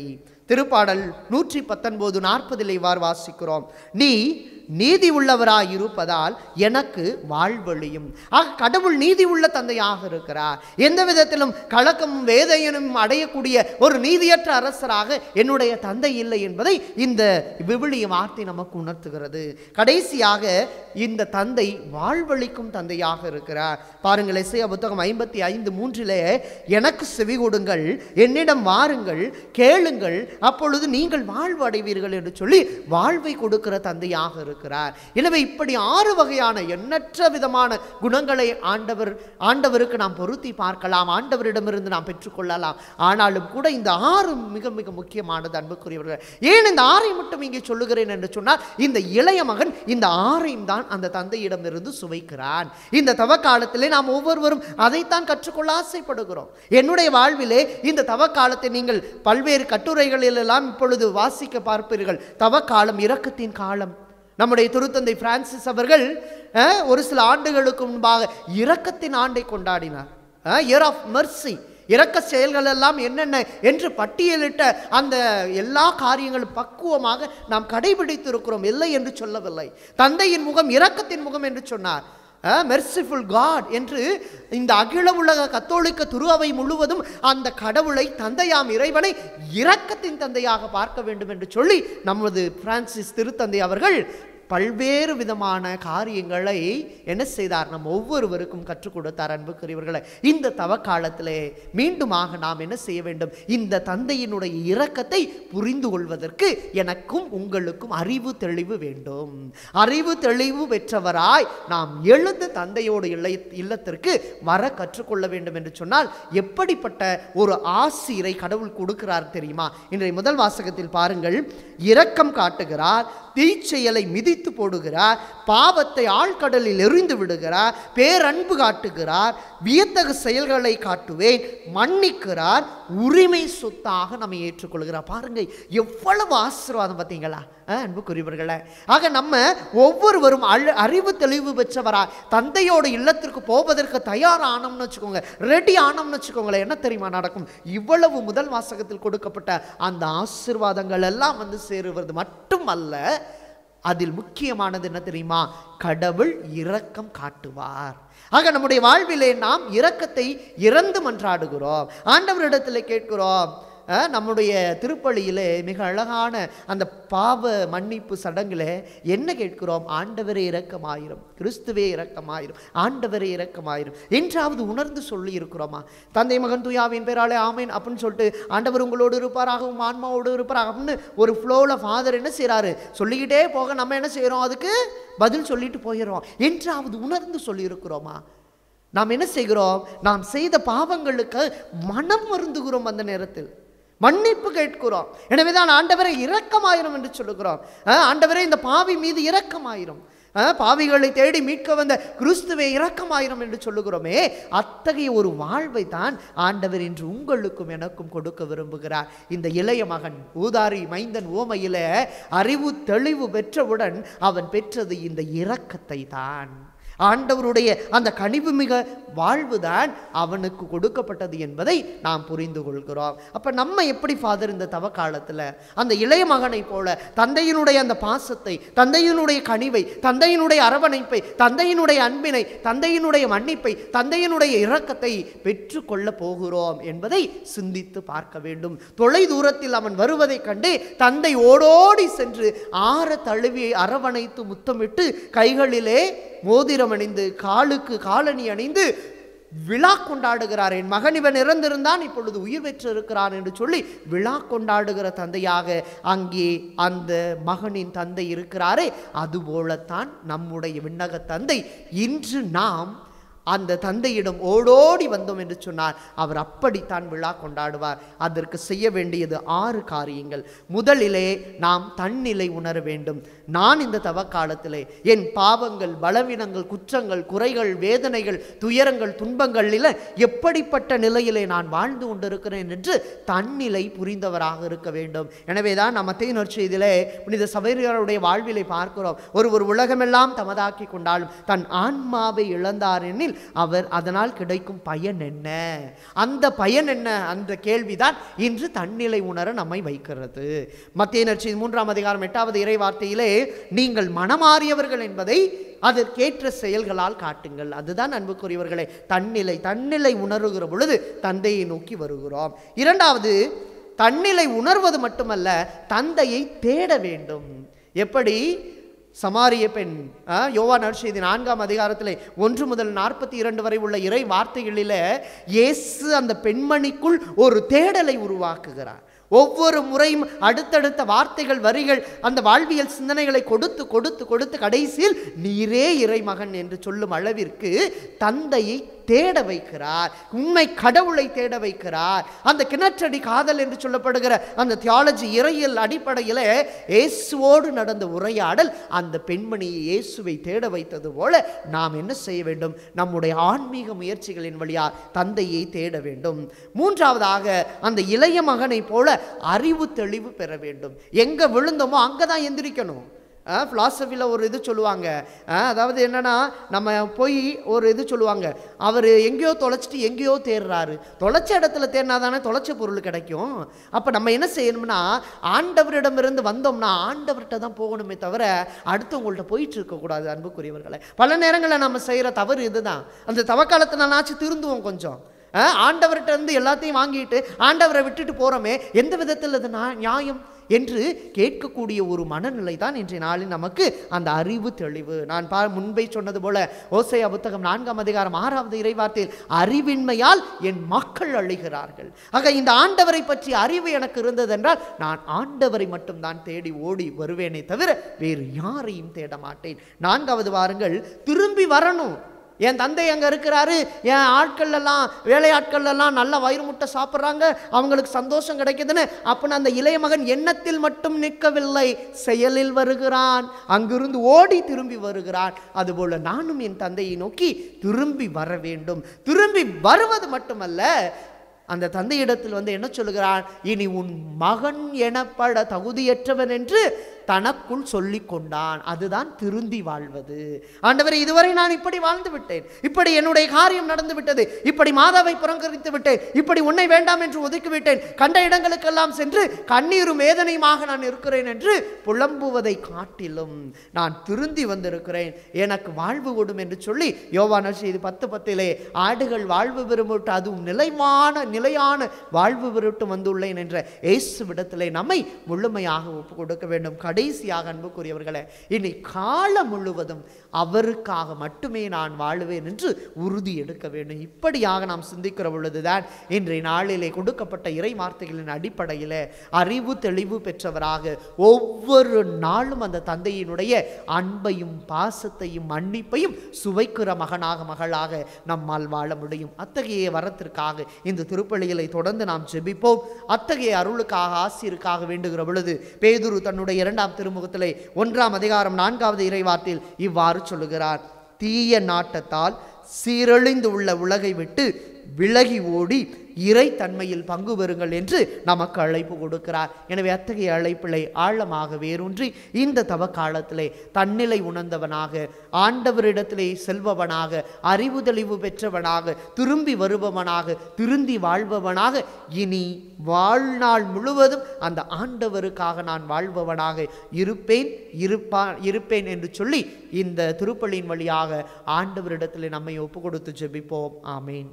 திருப்பாடல் நூற்றி பத்தொன்பது நாற்பதில் இவ்வாறு வாசிக்கிறோம் நீ நீதி உள்ளவராய் இருப்பதால் எனக்கு வாழ்வழியும் ஆக கடவுள் நீதி உள்ள தந்தையாக இருக்கிறார் எந்த விதத்திலும் கலக்கமும் வேதையனும் அடையக்கூடிய ஒரு நீதியற்ற அரசராக என்னுடைய தந்தை இல்லை என்பதை இந்த விவிலிய வார்த்தை நமக்கு உணர்த்துகிறது கடைசியாக இந்த தந்தை வாழ்வழிக்கும் தந்தையாக இருக்கிறார் பாருங்கள் இசைய புத்தகம் ஐம்பத்தி ஐந்து மூன்றிலே எனக்கு செவி கொடுங்கள் என்னிடம் வாருங்கள் கேளுங்கள் அப்பொழுது நீங்கள் வாழ்வு அடைவீர்கள் என்று சொல்லி வாழ்வை கொடுக்கிற தந்தையாக இருக்கிறார் எனவே இப்படி ஆறு வகையான எண்ணற்ற விதமான குணங்களை ஆண்டவர் ஆண்டவருக்கு நாம் பொருத்தி பார்க்கலாம் ஆண்டவரிடமிருந்து நாம் பெற்றுக்கொள்ளலாம் ஆனாலும் கூட இந்த ஆறு மிக மிக முக்கியமானது அன்புக்குரியவர்கள் ஏன் இந்த ஆறை மட்டும் இங்கே சொல்லுகிறேன் என்று சொன்னால் இந்த இளைய மகன் இந்த ஆறையும் தான் அந்த தந்தையிடமிருந்து சுவைக்கிறான் இந்த தவ காலத்திலே நாம் ஒவ்வொருவரும் அதைத்தான் கற்றுக்கொள்ள ஆசைப்படுகிறோம் என்னுடைய வாழ்விலே இந்த தவ காலத்தை நீங்கள் பல்வேறு கட்டுரைகளிலெல்லாம் இப்பொழுது வாசிக்க பார்ப்பீர்கள் தவ காலம் இரக்கத்தின் காலம் நம்முடைய திருத்தந்தை பிரான்சிஸ் அவர்கள் அஹ், ஒரு சில ஆண்டுகளுக்கு முன்பாக இரக்கத்தின் ஆண்டை கொண்டாடினார் இயர் ஆஃப் மெர்சி இரக்க செயல்கள் எல்லாம் என்னென்ன என்று பட்டியலிட்ட அந்த எல்லா காரியங்களும் பக்குவமாக நாம் கடைபிடித்திருக்கிறோம் இல்லை என்று சொல்லவில்லை தந்தையின் முகம் இரக்கத்தின் முகம் என்று சொன்னார் மெர்சிஃபுல் காட் என்று இந்த அகில உலக கத்தோலிக்க துருவை முழுவதும் அந்த கடவுளை தந்தையாம் இறைவனை இரக்கத்தின் தந்தையாக பார்க்க வேண்டும் என்று சொல்லி நமது பிரான்சிஸ் திருத்தந்தை அவர்கள் பல்வேறு விதமான காரியங்களை என்ன செய்தார் நம் ஒவ்வொருவருக்கும் கற்றுக் கொடுத்தார் அன்புக்குரியவர்களை இந்த தவ காலத்திலே மீண்டுமாக நாம் என்ன செய்ய வேண்டும் இந்த தந்தையினுடைய இரக்கத்தை புரிந்து கொள்வதற்கு எனக்கும் உங்களுக்கும் அறிவு தெளிவு வேண்டும் அறிவு தெளிவு பெற்றவராய் நாம் எழுந்து தந்தையோடு இல்லை இல்லத்திற்கு வர கற்றுக்கொள்ள வேண்டும் என்று சொன்னால் எப்படிப்பட்ட ஒரு ஆசிரை கடவுள் கொடுக்கிறார் தெரியுமா இன்றைய முதல் வாசகத்தில் பாருங்கள் இரக்கம் காட்டுகிறார் தீச்செயலை மிதித்து போடுகிறார் பாவத்தை ஆழ்கடலில் எறிந்து விடுகிறார் பேரன்பு காட்டுகிறார் வியத்தகு செயல்களை காட்டுவேன் மன்னிக்கிறார் உரிமை சொத்தாக நம்மை ஏற்றுக்கொள்கிறார் பாருங்க எவ்வளவு ஆசீர்வாதம் பார்த்தீங்களா அஹ், அன்புக்குரியவர்களே ஆக நம்ம ஒவ்வொருவரும் அழ அறிவு தெளிவு பெற்றவரா தந்தையோட இல்லத்திற்கு போவதற்கு தயாரானோம்னு வச்சுக்கோங்க ரெடி ஆனோம்னு வச்சுக்கோங்களேன் என்ன தெரியுமா நடக்கும் இவ்வளவு முதல் வாசகத்தில் கொடுக்கப்பட்ட அந்த ஆசீர்வாதங்கள் எல்லாம் வந்து சேருவது மட்டுமல்ல அதில் முக்கியமானது என்ன தெரியுமா கடவுள் இரக்கம் காட்டுவார் ஆக நம்முடைய வாழ்விலே நாம் இரக்கத்தை இறந்து மன்றாடுகிறோம் ஆண்டவரிடத்தில் கேட்கிறோம் அஹ், நம்முடைய திருப்பலியிலே மிக அழகான அந்த பாவ மன்னிப்பு சடங்குல என்ன கேட்கிறோம் ஆண்டவரே இரக்கமாயிரும் கிறிஸ்துவே இரக்கமாயிரும் ஆண்டவரே இரக்கமாயிரும் என்றாவது உணர்ந்து சொல்லி இருக்கிறோமா தந்தை மகன் துயாவின் பேராலே ஆமேன் அப்படின்னு சொல்லிட்டு ஆண்டவர் உங்களோடு இருப்பாராகவும் ஆன்மாவோடு இருப்பாராக அப்படின்னு ஒரு ஃப்ளோவில் ஃபாதர் என்ன செய்கிறாரு சொல்லிக்கிட்டே போக நம்ம என்ன செய்கிறோம் அதுக்கு பதில் சொல்லிட்டு போயிடுறோம் என்றாவது உணர்ந்து சொல்லி இருக்கிறோமா நாம் என்ன செய்கிறோம் நாம் செய்த பாவங்களுக்கு மனம் வருந்துகிறோம் அந்த நேரத்தில் மன்னிப்பு கேட்கிறோம் எனவே தான் ஆண்டவரை இரக்கமாயிரும் என்று சொல்லுகிறோம் அஹ், ஆண்டவரே இந்த பாவி மீது இரக்கமாயிரும் அஹ், பாவிகளை தேடி மீட்க வந்த கிறிஸ்துவே இரக்கமாயிரும் என்று சொல்லுகிறோமே அத்தகைய ஒரு வாழ்வை தான் ஆண்டவர் இன்று உங்களுக்கும் எனக்கும் கொடுக்க விரும்புகிறார் இந்த இளைய மகன் ஊதாரி மைந்தன் ஓமையில அறிவு தெளிவு பெற்றவுடன் அவன் பெற்றது இந்த இரக்கத்தை தான் ஆண்டவருடைய அந்த கனிவு மிக வாழ்வுதான் அவனுக்கு கொடுக்கப்பட்டது என்பதை நாம் புரிந்து கொள்கிறோம் அப்ப நம்ம எப்படி ஃபாதர் இந்த தவ காலத்துல அந்த இளைய மகனை போல தந்தையினுடைய அந்த பாசத்தை தந்தையினுடைய கனிவை தந்தையினுடைய அரவணைப்பை தந்தையினுடைய அன்பினை தந்தையினுடைய மன்னிப்பை தந்தையினுடைய இரக்கத்தை பெற்றுக்கொள்ள போகிறோம் என்பதை சிந்தித்து பார்க்க வேண்டும் தொலை தூரத்தில் அவன் வருவதைக் கண்டு தந்தை ஓடோடி சென்று ஆற தழுவி அரவணைத்து முத்தமிட்டு கைகளிலே மோதிரம் அணிந்து காலுக்கு காலணி அணிந்து விழா கொண்டாடுகிறார் என் மகன் இவன் இறந்திருந்தான் இப்பொழுது உயிர் பெற்றிருக்கிறான் என்று சொல்லி விழா கொண்டாடுகிற தந்தையாக அங்கே அந்த மகனின் தந்தை இருக்கிறாரே அதுபோலத்தான் நம்முடைய விண்ணக தந்தை இன்று நாம் அந்த தந்தையிடம் ஓடோடி வந்தோம் என்று சொன்னார் அவர் அப்படித்தான் விழா கொண்டாடுவார் அதற்கு செய்ய வேண்டியது ஆறு காரியங்கள் முதலிலே நாம் தன்னிலை உணர வேண்டும் நான் இந்த தவ காலத்திலே என் பாவங்கள் பலவீனங்கள் குற்றங்கள் குறைகள் வேதனைகள் துயரங்கள் துன்பங்களில் எப்படிப்பட்ட நிலையிலே நான் வாழ்ந்து கொண்டிருக்கிறேன் என்று தன்னிலை புரிந்தவராக இருக்க வேண்டும் எனவே தான் நம்ம மத்திய செய்தியிலே புனித சபையருடைய வாழ்விலை பார்க்கிறோம் ஒருவர் உலகமெல்லாம் தமதாக்கி கொண்டாலும் தன் ஆன்மாவை இழந்தார் எனில் அவர் அதனால் கிடைக்கும் பயன் என்ன அந்த பயன் என்ன அந்த கேள்விதான் இன்று தன்னிலை உணர நம்மை வைக்கிறது மத்திய நற்செய்தி மூன்றாம் அதிகாரம் எட்டாவது இறை வார்த்தையிலே நீங்கள் மனமாறியவர்கள் என்பதை அதற்கேற்ற செயல்களால் காட்டுங்கள் அதுதான் அன்புக்குரியவர்களே தன்னிலை தன்னிலை உணர்கிற பொழுது தந்தையை நோக்கி வருகிறோம் இரண்டாவது தன்னிலை உணர்வது மட்டுமல்ல தந்தையை தேட வேண்டும் எப்படி சமாரிய பெண் ஆ, யோவா நற்செய்தி நான்காம் அதிகாரத்திலே ஒன்று முதல் நாற்பத்தி இரண்டு வரை உள்ள இறை வார்த்தைகளில இயேசு அந்த பெண்மணிக்குள் ஒரு தேடலை உருவாக்குகிறார் ஒவ்வொரு முறையும் அடுத்தடுத்த வார்த்தைகள் வரிகள் அந்த வாழ்வியல் சிந்தனைகளை கொடுத்து கொடுத்து கொடுத்து கடைசியில் நீரே இறைமகன் என்று சொல்லும் அளவிற்கு தந்தையை தேட வைக்கிறார் உண்மை கடவுளை தேட வைக்கிறார் அந்த கிணற்றடி காதல் என்று சொல்லப்படுகிற அந்த தியாலஜி இறையியல் அடிப்படையில் இயேசுவோடு நடந்த உரையாடல் அந்த பெண்மணியை இயேசுவை தேட வைத்தது போல நாம் என்ன செய்ய வேண்டும் நம்முடைய ஆன்மீக முயற்சிகளின் வழியா தந்தையை தேட வேண்டும் மூன்றாவதாக அந்த இளைய மகனைப் போல அறிவு தெளிவு பெற வேண்டும் எங்க விழுந்தோமோ அங்கே தான் எந்திரிக்கணும் ஃபிலாசபியில் ஒரு இது சொல்லுவாங்க ஆ, அதாவது என்னன்னா நம்ம போய் ஒரு இது சொல்லுவாங்க அவர் எங்கேயோ தொலைச்சிட்டு எங்கேயோ தேடுறாரு தொலைச்ச இடத்துல தேடினா தானே தொலைச்ச பொருள் கிடைக்கும் அப்போ நம்ம என்ன செய்யணும்னா ஆண்டவரிடமிருந்து வந்தோம்னா ஆண்டவர்கிட்ட தான் போகணுமே தவிர அடுத்தவங்கள்ட்ட போயிட்டு இருக்கக்கூடாது அன்புக்குரியவர்களை பல நேரங்களில் நம்ம செய்கிற தவறு இதுதான் அந்த தவக்காலத்தினாச்சும் திருந்துவோம் கொஞ்சம் ஆ, ஆண்டவர்கிட்ட இருந்து எல்லாத்தையும் வாங்கிட்டு ஆண்டவரை விட்டுட்டு போகிறோமே எந்த விதத்தில் அது நா- நியாயம் என்று கேட்கக்கூடிய ஒரு மனநிலை தான் இன்றைய நாளில் நமக்கு அந்த அறிவு தெளிவு நான் பா முன்பே சொன்னது போல ஓசையா புத்தகம் நான்காம் அதிகாரம் ஆறாவது இறைவார்த்தையில் அறிவின்மையால் என் மக்கள் அழிகிறார்கள் ஆக இந்த ஆண்டவரை பற்றி அறிவு எனக்கு இருந்ததென்றால் நான் ஆண்டவரை மட்டும்தான் தேடி ஓடி வருவேனே தவிர வேறு யாரையும் தேட மாட்டேன் நான்காவது வாருங்கள் திரும்பி வரணும் என் தந்தை அங்கே இருக்கிறாரு என் ஆட்கள் எல்லாம் வேலையாட்கள் எல்லாம் நல்ல வயிறு முட்டை சாப்பிட்றாங்க அவங்களுக்கு சந்தோஷம் கிடைக்குதுன்னு அப்படின்னு அந்த இளைய மகன் எண்ணத்தில் மட்டும் நிற்கவில்லை செயலில் வருகிறான் அங்கிருந்து ஓடி திரும்பி வருகிறான் அதுபோல நானும் என் தந்தையை நோக்கி திரும்பி வர வேண்டும் திரும்பி வருவது மட்டுமல்ல அந்த தந்தையிடத்தில் வந்து என்ன சொல்லுகிறான் இனி உன் மகன் எனப்பட தகுதியற்றவன் என்று தனக்குள் சொல்லிக் கொண்டான் அதுதான் திருந்தி வாழ்வது ஆண்டவரே இதுவரை நான் இப்படி வாழ்ந்து விட்டேன் இப்படி என்னுடைய காரியம் நடந்து விட்டது இப்படி மாதாவை புறங்கரித்து விட்டேன் இப்படி உன்னை வேண்டாம் என்று ஒதுக்கி விட்டேன் கண்ட இடங்களுக்கெல்லாம் சென்று கண்ணீரும் வேதனையுமாக நான் இருக்கிறேன் என்று புலம்புவதை காட்டிலும் நான் திருந்தி வந்திருக்கிறேன் எனக்கு வாழ்வு கொடும் என்று சொல்லி யோவான செய்தி பத்து பத்திலே ஆடுகள் வாழ்வு பெறும்போட்டு அதுவும் நிலைமான நிலையான வாழ்வு பெருட்டு வந்துள்ளேன் என்ற இயேசுவிடத்திலே நம்மை முழுமையாக ஒப்பு கொடுக்க வேண்டும் கடைசியாக அன்புக்குரியவர்களே இனி காலம் முழுவதும் அவருக்காக மட்டுமே நான் வாழுவேன் என்று உறுதி எடுக்க வேண்டும் இப்படியாக நாம் சிந்திக்கிற பொழுதுதான் இன்றைய நாளிலே கொடுக்கப்பட்ட இறை வார்த்தைகளின் அடிப்படையில் அறிவு தெளிவு பெற்றவராக ஒவ்வொரு நாளும் அந்த தந்தையினுடைய அன்பையும் பாசத்தையும் மன்னிப்பையும் சுவைக்கிற மகனாக மகளாக நம்மால் வாழ முடியும் அத்தகைய வரத்திற்காக இந்த திருப்பலிகளை தொடர்ந்து நாம் ஜெபிப்போம் அத்தகைய அருளுக்காக ஆசிரியருக்காக வேண்டுகிற பொழுது பேதுரு தன்னுடைய இரண்டாம் திருமுகத்திலே ஒன்றாம் அதிகாரம் நான்காவது இறைவார்த்தையில் இவ்வாறு சொல்லுகிறார் தீய நாட்டத்தால் சீரழிந்து உள்ள உலகை விட்டு விலகி ஓடி இறை தன்மையில் பங்கு பெறுங்கள் என்று நமக்கு அழைப்பு கொடுக்கிறார் எனவே அத்தகைய அழைப்பிலை ஆழமாக வேரூன்றி இந்த தவ காலத்திலே தன்னிலை உணர்ந்தவனாக ஆண்டவரிடத்திலே செல்பவனாக அறிவு தெளிவு பெற்றவனாக திரும்பி வருபவனாக திருந்தி வாழ்பவனாக இனி வாழ்நாள் முழுவதும் அந்த ஆண்டவருக்காக நான் வாழ்பவனாக இருப்பேன் இருப்பா இருப்பேன் என்று சொல்லி இந்த திருப்பலியின் வழியாக ஆண்டவரிடத்திலே நம்மை ஒப்பு கொடுத்து ஜெபிப்போம் ஆமேன்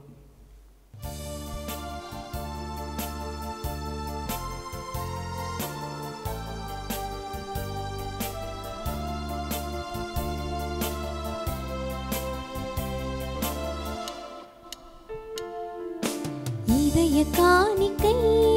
இதய காணிக்கை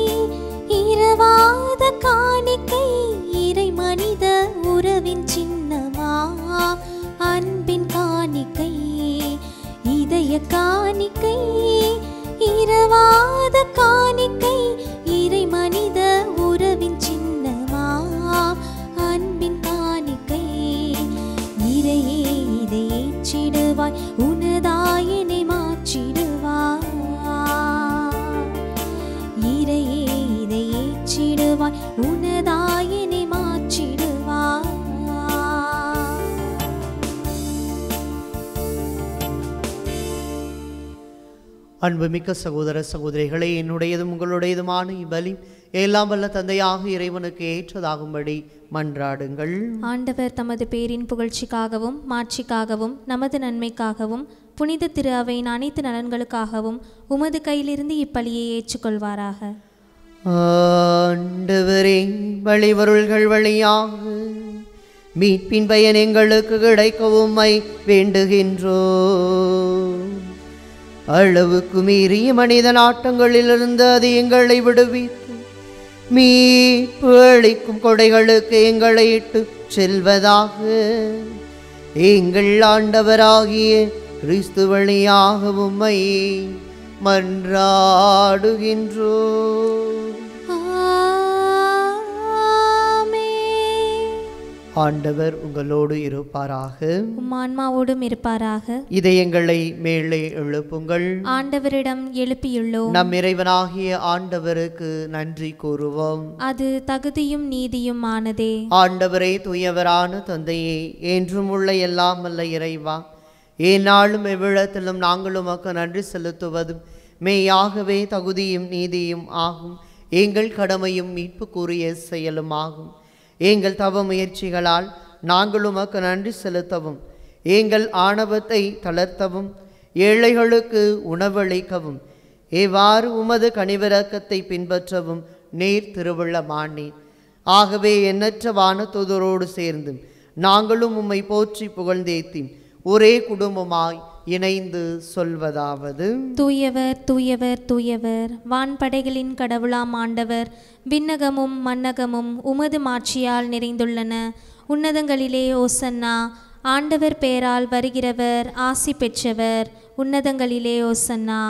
இரவாத காணிக்கை இறை மனித உறவின் சின்னமா அன்பின் காணிக்கை இதய காணிக்கை இரவாத காணிக்கை இறை மனித உறவின் சின்னமா அன்பின் காணிக்கை இறையே இதை ஏற்றிடுவாய் உனதாயனை மாற்றிடுவாய் இறையே இதை ஏற்றிடுவாய் உனதாயனை மாற்றிடுவாய் அன்புமிக்க சகோதர சகோதரிகளே என்னுடையதும் உங்களுடையதுமான இப்பலி எல்லாம் வல்ல தந்தையாக இறைவனுக்கு ஏற்றதாகும்படி மன்றாடுங்கள் ஆண்டவர் தமது பேரின் புகழ்ச்சிக்காகவும் மாட்சிக்காகவும் நமது நன்மைக்காகவும் புனித திரு அவையின் அனைத்து நலன்களுக்காகவும் உமது கையிலிருந்து இப்பலியை ஏற்றுக்கொள்வாராக ஆண்டவரே வழிவருள்கள் வழியாக மீட்பின் பயன் எங்களுக்கு கிடைக்கவும் மை வேண்டுகின்றோ அளவுக்கு மீறிய மனித நாட்டங்களிலிருந்து அது எங்களை விடுவித்து மீட்பு அளிக்கும் கொடைகளுக்கு எங்களை இட்டு செல்வதாக எங்கள் ஆண்டவராகிய கிறிஸ்து வழியாக உம்மை மன்றாடுகின்றோ ஆண்டவர் உங்களோடு இருப்பாராக உம் ஆன்மாவோடும் இருப்பாராக இதயங்களை மேலே எழுப்புங்கள் ஆண்டவரிடம் எழுப்பியுள்ளோம் நம் இறைவனாகிய ஆண்டவருக்கு நன்றி கூறுவோம் அது தகுதியும் நீதியும் ஆனதே ஆண்டவரே தூயவரான தந்தையே என்றும் உள்ள எல்லாம் அல்ல இறைவா ஏநாளும் எவ்விடத்திலும் நாங்கள் உமக்கு நன்றி செலுத்துவதும் மெய்யாகவே தகுதியும் நீதியும் ஆகும் எங்கள் கடமையும் மீட்புக்குரிய செயலும் ஆகும் எங்கள் தவ முயற்சிகளால் நாங்கள் உமக்கு நன்றி செலுத்தவும் எங்கள் ஆணவத்தை தளர்த்தவும் ஏழைகளுக்கு உணவளிக்கவும் எவ்வாறு உமது கனிவிரக்கத்தை பின்பற்றவும் நீர் திருவுள்ளமானே ஆகவே எண்ணற்ற வானத்துதரோடு சேர்ந்து நாங்களும் உம்மை போற்றி புகழ்ந்தேத்தி ஒரே குடும்பமாய் இணைந்து சொல்வதாவது தூயவர் தூயவர் தூயவர் வான்படைகளின் கடவுளாம் ஆண்டவர் விண்ணகமும் மன்னகமும் உமது மாட்சியால் நிறைந்துள்ளன உன்னதங்களிலே ஓசன்னா ஆண்டவர் பெயரால் வருகிறவர் ஆசி பெற்றவர் உன்னதங்களிலே ஓசன்னா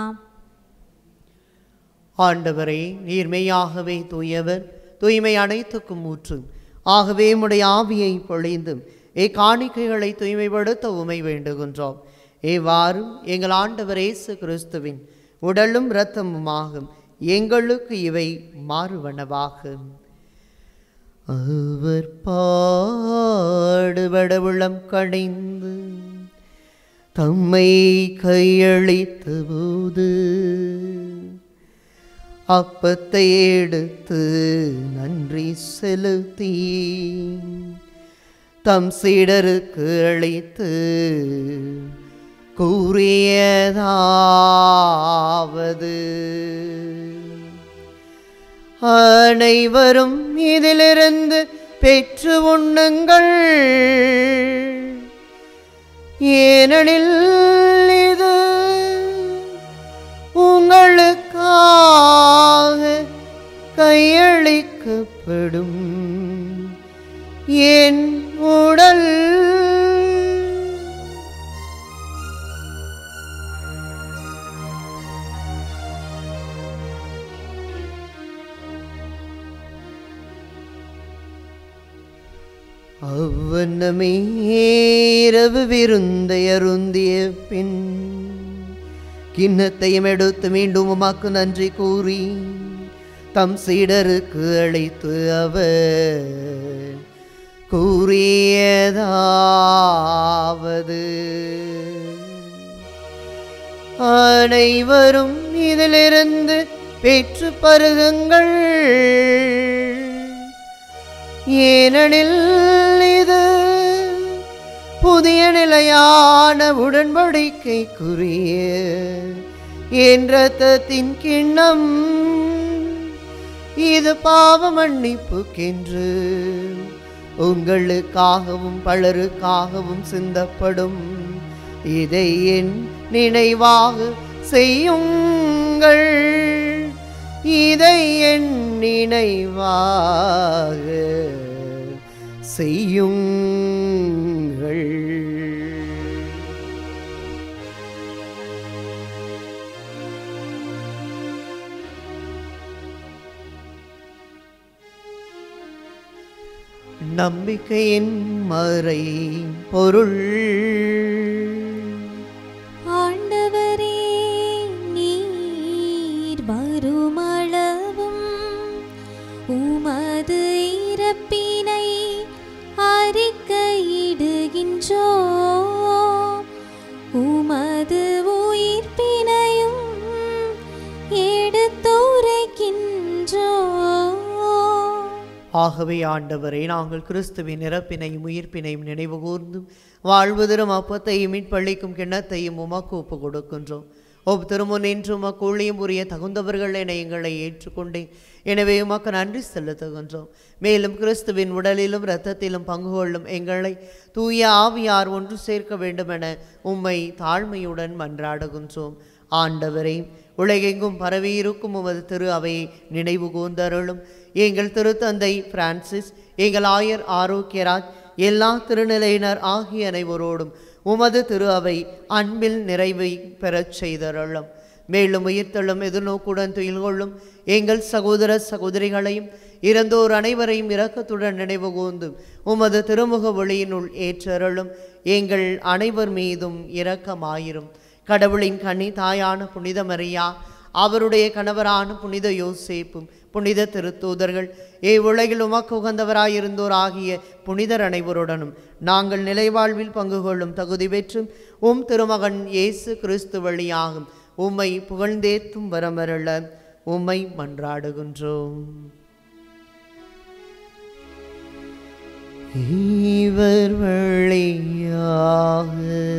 ஆண்டவரே நீர்மையாகவே தூயவர் தூய்மை அனைத்துக்கும் ஊற்று ஆகவே உம்முடைய ஆவியை பொழிந்து இக்காணிக்கைகளை தூய்மைப்படுத்த உமை வேண்டுகின்றோம் இவ்வாறு எங்கள் ஆண்டவர் இயேசு கிறிஸ்துவின் உடலும் இரத்தமுமாகும் எங்களுக்கு இவை மாறுவனவாகும் அவர் பாடுபட உளம் கடைந்து தம்மை கையளித்த போது அப்பத்தை எடுத்து நன்றி செலுத்தி தம் சீடருக்கு அளித்து கூறியதாவது அனைவரும் இதிலிருந்து பெற்று உண்ணுங்கள் ஏனெனில் இது உங்களுக்காக கையளிக்கப்படும் என் உடல் அவ்வண்ணமே இரவு விருந்தை அருந்திய பின் கிண்ணத்தையும் எடுத்து மீண்டும் உமாக்கு நன்றி கூறி தம் சீடருக்கு அழைத்து அவர் கூறியதாவது அனைவரும் இதிலிருந்து பெற்று பருகுங்கள் ஏனெனில் இது புதிய நிலையான உடன்படிக்கைக்குரிய என் ரத்தத்தின் கிண்ணம் இது பாவ மன்னிப்புக்கென்று உங்களுக்காகவும் பலருக்காகவும் சிந்தப்படும் இதை என் நினைவாக செய்யுங்கள் இதை என் நினைவாக செய்யுங்கள் நம்பிக்கையின் மறை பொருள் ஆண்டவரே நீர் வருமளவும் உமது இறப்பினை அறிக்கையிடுகின்றோ உமது உயிர்ப்பினையும் ஆகவே ஆண்டவரே நாங்கள் கிறிஸ்துவின் இறப்பினையும் உயிர்ப்பினையும் நினைவு கூர்ந்தும் வாழ்வதரும் அப்பத்தையும் மீட்பளிக்கும் கிண்ணத்தையும் உமக்கு ஒப்பு கொடுக்கின்றோம் ஒப் திருமுன் என்று உமக்கு ஊழியம் புரிய தகுந்தவர்கள் என எங்களை ஏற்றுக்கொண்டேன் எனவே உமக்கு நன்றி செலுத்துகின்றோம் மேலும் கிறிஸ்துவின் உடலிலும் இரத்தத்திலும் பங்கு கொள்ளும் எங்களை தூய ஆவியார் ஒன்று சேர்க்க வேண்டும் என உம்மை தாழ்மையுடன் மன்றாடுகின்றோம் ஆண்டவரே உலகெங்கும் பரவியிருக்கும் உமது திரு அவையை நினைவு கூர்ந்தருளும் எங்கள் திருத்தந்தை பிரான்சிஸ் எங்கள் ஆயர் ஆரோக்கியராஜ் எல்லா திருநிலையினர் ஆகிய அனைவரோடும் உமது திரு அவை அன்பில் நிறைவை பெறச் செய்தருளும் மேலும் உயிர்த்தெழும் எதிர்நோக்குடன் துயில் கொள்ளும் எங்கள் சகோதர சகோதரிகளையும் இறந்தோர் அனைவரையும் இரக்கத்துடன் நினைவு கூர்ந்து உமது திருமுக ஒளியினுள் ஏற்றருளும் எங்கள் அனைவர் மீதும் இரக்கமாயிரும் கடவுளின் கன்னி தாயான புனித மரியா அவருடைய கணவரான புனித யோசேப்பும் புனித திருத்தூதர்கள் ஏ உலகில் உமக்கு உகந்தவராயிருந்தோர் ஆகிய புனிதர் அனைவருடனும் நாங்கள் நிலைவாழ்வில் பங்கு கொள்ளும் தகுதி பெற்றும் உம் திருமகன் இயேசு கிறிஸ்து வழியாகும் உம்மை புகழ்ந்தேத்தும் வரமருள உம்மை மன்றாடுகின்றோம் இவர் வழியாக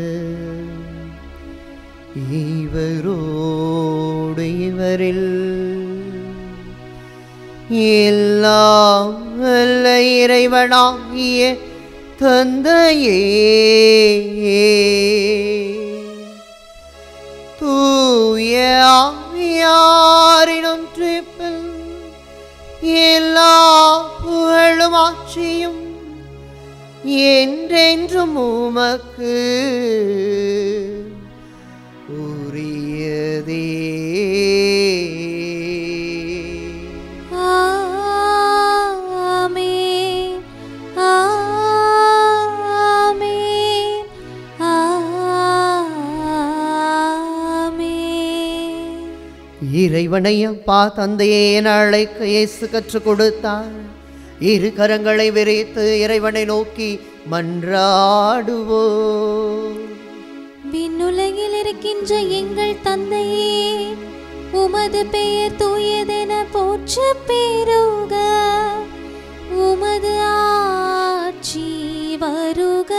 இவரோடு இவரில் எல்லாம் வல்ல இறைவனாகிய தந்தையே தூய ஆவியாரினும் ட்ரிப்பில் எல்லா புகழும் ஆட்சியும் என்றென்றும் உமக்கு உரியதே ஆமென் ஆமென் ஆமென் இறைவனை அப்பா தந்தையே என அழைக்க இயேசு கற்றுக் கொடுத்தார் இரு கரங்களை விரித்து இறைவனை நோக்கி மன்றாடுவோ விண்ணுலகில் இருக்கின்ற எங்கள் தந்தையே உமது பெயர் தூயதென போற்ற பெருக உமது ஆட்சி வருக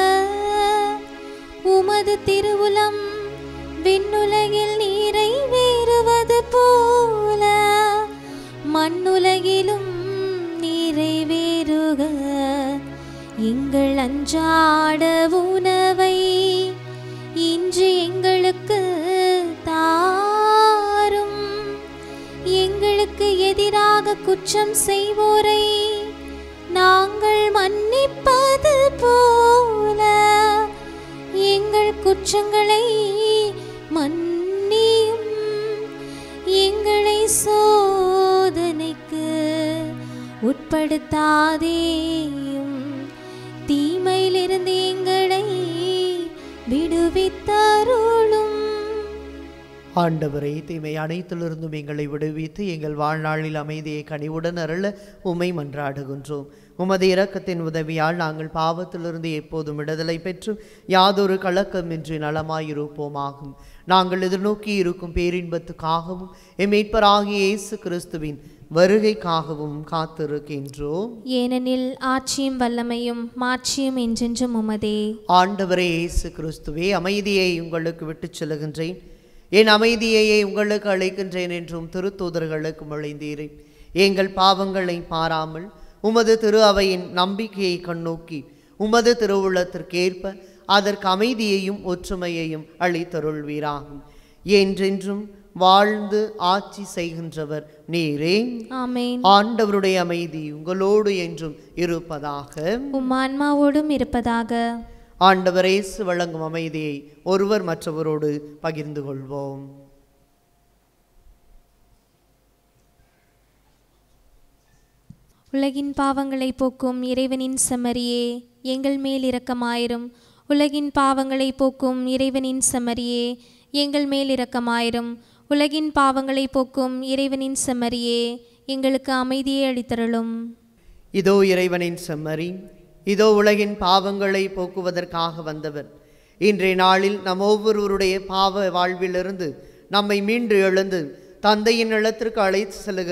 உமது திருவுளம் விண்ணுலகில் நிறைவேறுவது போல மண்ணுலகிலும் நிறைவேறுக எங்கள் அன்றாட உணவை இன்று எங்களுக்கு தாரும் எங்களுக்கு எதிராக குற்றம் செய்வோரை நாங்கள் மன்னிப்பது போல எங்கள் குற்றங்களை மன்னியும் எங்களை சோதனைக்கு உட்படுத்தாதேயும் தீமையிலிருந்து எங்களை விடுவித்தருளும் ஆண்டவரை தீமை அனைத்திலிருந்தும் எங்களை விடுவித்து எங்கள் வாழ்நாளில் அமைதியை கனிவுடன் அருள உம்மை மன்றாடுகின்றோம் உமது இரக்கத்தின் உதவியால் நாங்கள் பாவத்திலிருந்து எப்போதும் விடுதலை பெற்று யாதொரு கலக்கமின்றி நலமாயிருப்போமாகும் நாங்கள் எதிர்நோக்கி இருக்கும் பேரின்பத்துக்காகவும் எம் மீட்பராகிய இயேசு கிறிஸ்துவின் வருகைக்காகவும் காத்திருக்கின்றோம் ஏனெனில் ஆட்சியும் வல்லமையும் மாட்சியும் என்றென்றும் உமதே ஆண்டவரே இயேசு கிறிஸ்துவே அமைதியை உங்களுக்கு விட்டுச் செல்லுகின்றேன் என் அமைதியையே உங்களுக்கு அழைக்கின்றேன் என்றும் திருத்தூதர்களுக்கு மொழிந்தீரேன் எங்கள் பாவங்களை பாராமல் உமது திரு அவையின் நம்பிக்கையை கண்ணோக்கி உமது திருவுள்ளத்திற்கேற்ப அதற்கு அமைதியையும் ஒற்றுமையையும் அளித்தருள்வீராகும் என்றென்றும் வாழ்ந்து ஆட்சி செய்கின்றவர் நீரே ஆமேன் ஆண்டவருடைய அமைதி உங்களோடு என்றும் இருப்பதாக உம் ஆன்மாவோடும் இருப்பதாக ஆண்டவர் இயேசு வழங்கும் அமைதியை ஒருவர் மற்றவரோடு பகிர்ந்து கொள்வோம் உலகின் பாவங்களை போக்கும் இறைவனின் செம்மறியே எங்கள் மேல் இரக்கமாயிரும் உலகின் பாவங்களை போக்கும் இறைவனின் செம்மறியே எங்கள் மேல் இரக்கமாயிரும் உலகின் பாவங்களை போக்கும் இறைவனின் செம்மறியே எங்களுக்கு அமைதியை அளித்தருளும் இதோ இறைவனின் செம்மறி இதோ உலகின் பாவங்களை போக்குவதற்காக வந்தவர் இன்றைய நாளில் நம் ஒவ்வொருவருடைய பாவ வாழ்விலிருந்து நம்மை மீண்டு எழுந்து தந்தையின் நிலத்திற்கு அழைத்து செல்லுகிற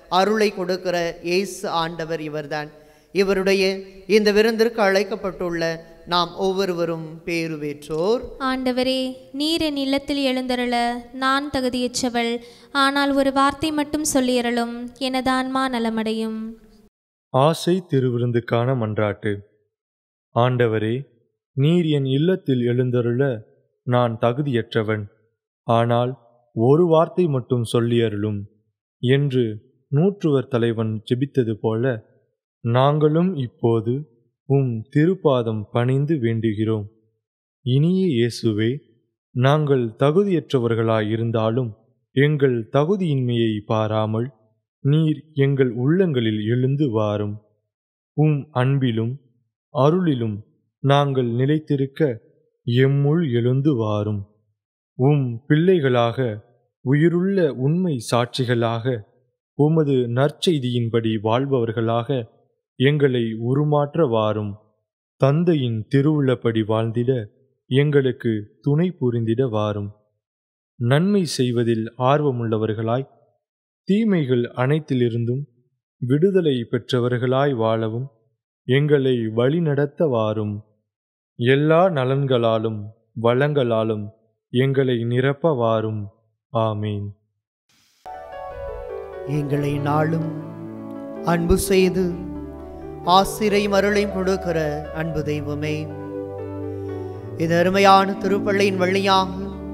அருளை கொடுக்கிற இயேசு ஆண்டவர் இவர்தான் இவருடைய இந்த விருந்திற்கு அழைக்கப்பட்டுள்ள நாம் ஒவ்வொருவரும் பேறு பெற்றோர் ஆண்டவரே நீர் என் இல்லத்தில் எழுந்தருள நான் தகுதியற்றவள் ஆனால் ஒரு வார்த்தை மட்டும் சொல்லியறலும் எனது ஆன்மா நலமடையும் ஆசை திருவிருந்துக்கான மன்றாட்டு ஆண்டவரே நீர் என் இல்லத்தில் எழுந்தருள நான் தகுதியற்றவன் ஆனால் ஒரு வார்த்தை மட்டும் சொல்லியருளும் என்று நூற்றுவர் தலைவன் ஜெபித்தது போல நாங்களும் இப்போது உம் திருப்பாதம் பணிந்து வேண்டுகிறோம் இனிய இயேசுவே நாங்கள் தகுதியற்றவர்களாயிருந்தாலும் எங்கள் தகுதியின்மையை பாராமல் நீர் எங்கள் உள்ளங்களில் எழுந்து வாரும் உம் அன்பிலும் அருளிலும் நாங்கள் நிலைத்திருக்க எம்முள் எழுந்து வாரும் உம் பிள்ளைகளாக உயிருள்ள உண்மை சாட்சிகளாக உமது நற்செய்தியின்படி வாழ்பவர்களாக எங்களை உருமாற்ற வாரும் தந்தையின் திருவுள்ளப்படி வாழ்ந்திட எங்களுக்கு துணை புரிந்திட வாரும் நன்மை செய்வதில் ஆர்வமுள்ளவர்களாய் தீமைகள் அனைத்திலிருந்தும் விடுதலை பெற்றவர்களாய் வாழவும் எங்களை வழிநடத்த வாரும் எல்லா நலன்களாலும் வளங்களாலும் எங்களை நிரப்ப வாரும் ஆமீன் எங்களை நாளும் அன்பு செய்து ஆசிரை மருளையும் கொடுக்கிற அன்பு தெய்வமே இது அருமையான திருப்பள்ளியின் வழியாக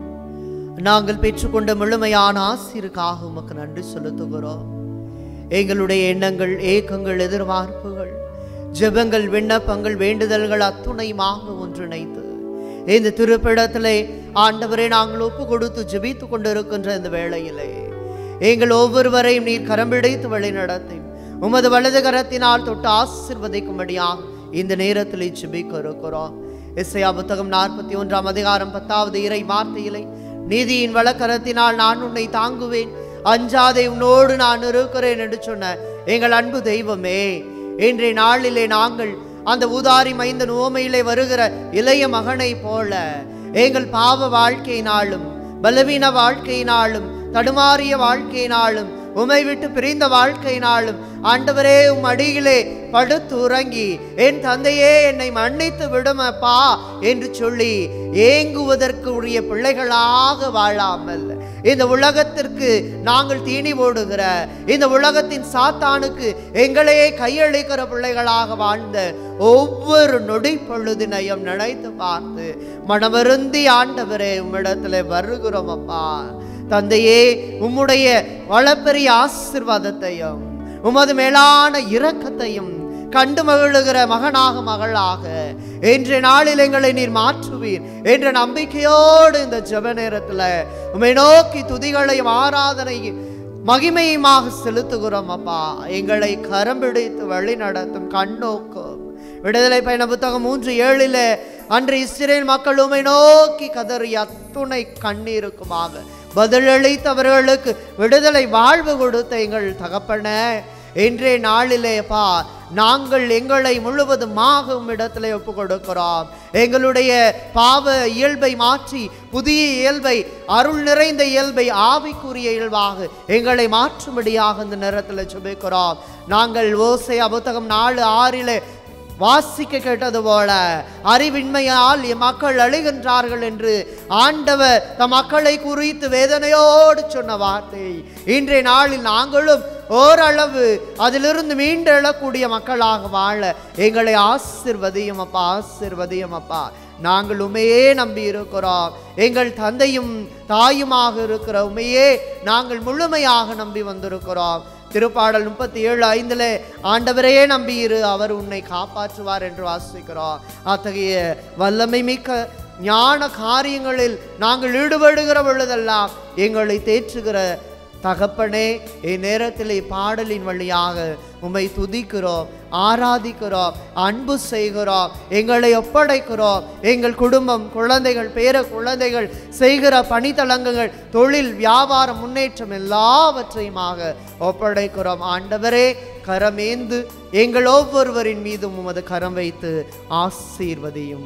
நாங்கள் பெற்றுக்கொண்ட முழுமையான ஆசிருக்காக உமக்கு நன்றி செலுத்துகிறோம் எங்களுடைய எண்ணங்கள் ஏக்கங்கள் எதிர்பார்ப்புகள் ஜெபங்கள் விண்ணப்பங்கள் வேண்டுதல்கள் அத்துணையுமாக ஒன்றிணைத்து இந்த திருப்பிடத்திலே ஆண்டவரை நாங்கள் ஒப்பு கொடுத்து ஜெபித்து கொண்டிருக்கின்ற இந்த வேளையிலே எங்கள் ஒவ்வொருவரையும் நீர் கரம்பிடைத்து வழி நடத்தி உமது வலது கரத்தினால் தொட்டு ஆசிர்வதிக்கும்படியாக இந்த நேரத்தில் ஜெபிக்க இருக்கிறோம் இசையா புத்தகம் நாற்பத்தி ஒன்றாம் அதிகாரம் பத்தாவது இறை வார்த்தையிலே நீதியின் வழக்கரத்தினால் நான் உன்னை தாங்குவேன் அஞ்சாதே உன்னோடு நான் இருக்கிறேன் என்று சொன்ன எங்கள் அன்பு தெய்வமே இன்றைய நாளிலே நாங்கள் அந்த ஊதாரி மைந்தன் உவமையிலே வருகிற இளைய மகனை போல எங்கள் பாவ வாழ்க்கையினாலும் பலவீன வாழ்க்கையினாலும் தடுமாறிய வாழ்க்கையினாலும் உமை விட்டு பிரிந்த வாழ்க்கையினாலும் ஆண்டவரே உம் அடியிலே படுத்து உறங்கி என் தந்தையே என்னை மன்னித்து விடுமப்பா என்று சொல்லி ஏங்குவதற்கு உரிய பிள்ளைகளாக வாழாமல் இந்த உலகத்திற்கு நாங்கள் தீனி போடுகிற இந்த உலகத்தின் சாத்தானுக்கு எங்களையே கையளிக்கிற பிள்ளைகளாக வாழ்ந்த ஒவ்வொரு நொடி பொழுதினையும் நினைத்து பார்த்து மனமருந்தி ஆண்டவரே உம்மிடத்துல வருகிறோம் அப்பா தந்தையே உம்முடைய வளப்பெரிய ஆசிர்வாதத்தையும் உமது மேலான இரக்கத்தையும் கண்டு மகிழுகிற மகனாக மகளாக இன்றைய நாளில் எங்களை நீர் மாற்றுவீர் என்ற நம்பிக்கையோடு இந்த ஜெப நேரத்தில் உம்மை நோக்கி துதிகளையும் ஆராதனையும் மகிமையுமாக செலுத்துகிறோம் அப்பா எங்களை கரம் பிடித்து வழி நடத்தும் கண்ணோக்கும் விடுதலை பயண புத்தகம் மூன்று ஏழில் அன்று இஸ்ரேல் மக்கள் உமை நோக்கி கதறி அத்துணை கண்ணீருக்குமாக பதிலளித்தவர்களுக்கு விடுதலை வாழ்வு கொடுத்த எங்கள் தகப்பன இன்றைய நாளிலேப்பா நாங்கள் எங்களை முழுவதுமாக இடத்துல ஒப்பு கொடுக்கிறோம் எங்களுடைய பாவ இயல்பை மாற்றி புதிய இயல்பை அருள் நிறைந்த இயல்பை ஆவிக்குரிய இயல்பாக எங்களை மாற்றும்படியாக இந்த நேரத்தில் சுபிக்கிறோம் நாங்கள் ஓசை புத்தகம் நாலு ஆறில் வாசிக்க கேட்டது போல அறிவின்மையால் என் மக்கள் அழுகின்றார்கள் என்று ஆண்டவர் தம் மக்களை குறித்து வேதனையோடு சொன்ன வார்த்தை இன்றைய நாளில் நாங்களும் ஓரளவு அதிலிருந்து மீண்டு எழக்கூடிய மக்களாக வாழ எங்களை ஆசிர்வதியும் அப்பா ஆசிர்வதியும் அப்பா நாங்கள் உமையே நம்பி இருக்கிறோம் எங்கள் தந்தையும் தாயுமாக இருக்கிற உமையே நாங்கள் முழுமையாக நம்பி வந்திருக்கிறோம் திருப்பாடல் முப்பத்தி ஏழு ஐந்துல ஆண்டவரையே நம்பியிரு அவர் உன்னை காப்பாற்றுவார் என்று வாசிக்கிறோம் அத்தகைய வல்லமை மிக்க ஞான காரியங்களில் நாங்கள் ஈடுபடுகிற பொழுதெல்லாம் எங்களை தேற்றுகிற தகப்பனே இந்நேரத்தில் பாடலின் வழியாக உம்மை துதிக்கிறோம் ஆராதிக்கிறோம் அன்பு செய்கிறோம் எங்களை ஒப்படைக்கிறோம் எங்கள் குடும்பம் குழந்தைகள் பேர குழந்தைகள் செய்கிற பணித்தளங்குகள் தொழில் வியாபாரம் முன்னேற்றம் எல்லாவற்றையுமாக ஒப்படைக்கிறோம் ஆண்டவரே கரமேந்து எங்கள் ஒவ்வொருவரின் மீதும் உமது கரம் வைத்து ஆசீர்வதியும்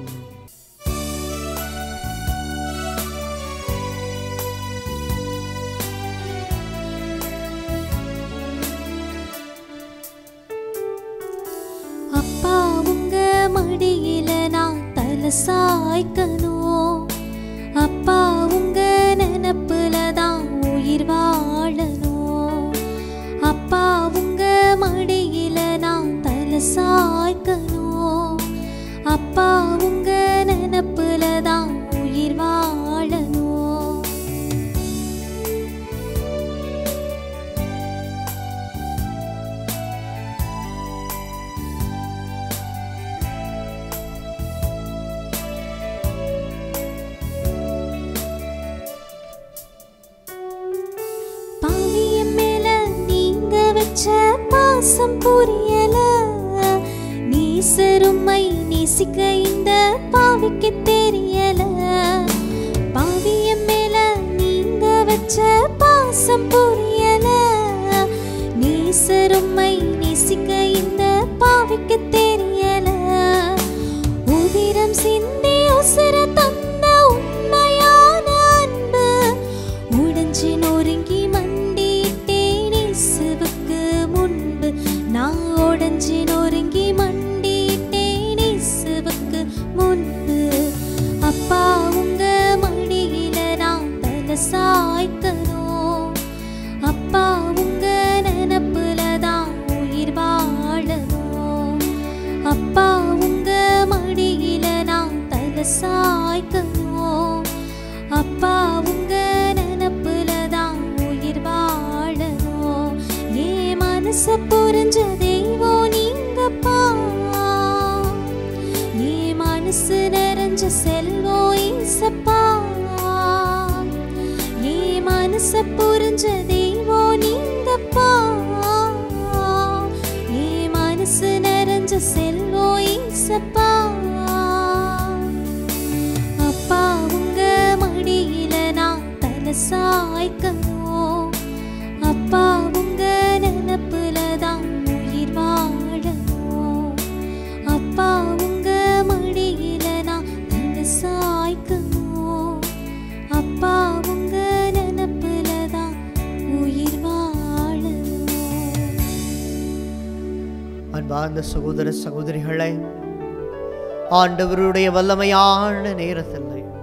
தலை சாய்க்கணும் அப்பா உங்க நினப்புல தான் உயிர் வாழணும் அப்பா உங்க மடியில நான் தலை சாய்க்கணும் அப்பா உங்க நினப்புல தான் உயிர் வாழணும் பாவியம் மேல நீங்க வச்ச பாசம் புரியல நீசருமை நேசிக்க இந்த பாவிக்கு தெரியல பாவியம் மேல நீங்க வச்ச பாசம் புரியல நீசருமை நேசிக்க இந்த பாவிக்கு தெரியல உதிரம் சிந்தி உசுர தந்த உண்மையான அன்பு உடைஞ்சு நொறுங்கி மண்டிட்டேன் இயேசுவுக்கு முன்பு நான் உடைஞ்சு நொறுங்கி மண்டிட்டேன் இயேசுவுக்கு முன்பு அப்பா உங்க மடியில நான் தலை சாய்க்கணும் அப்பா உங்க நினப்புல தான் உயிர் வாழணும் அப்பா உங்க மடியில நான் தலை சாய்க்கணும் அப்பா உங்க நினப்புல தான் உயிர் வாழணும் ஏன் மனச புரிஞ்ச தெய்வம் நீங்கப்பா ஏன் மனசு நிறைஞ்ச செல்வம் ஈசப்பா ஏன் மனச புரிஞ்ச தெய்வம் நீங்கப்பா ஏன் மனசு நிறைஞ்ச செல்வம் ஈசப்பா அப்பா உங்க மடியில நான் தலை சாய்க்கணும் அப்பா உங்க நினப்புல தான் உயிர் வாழணும் அப்பா உங்க மடியில நான் தலை சாய்க்கணும் அப்பா உங்க நினப்புல தான் உயிர் வாழணும் அன்பார்ந்த சகோதர சகோதரிகளே ஆண்டவருடைய வல்லமையான நேரத்தில்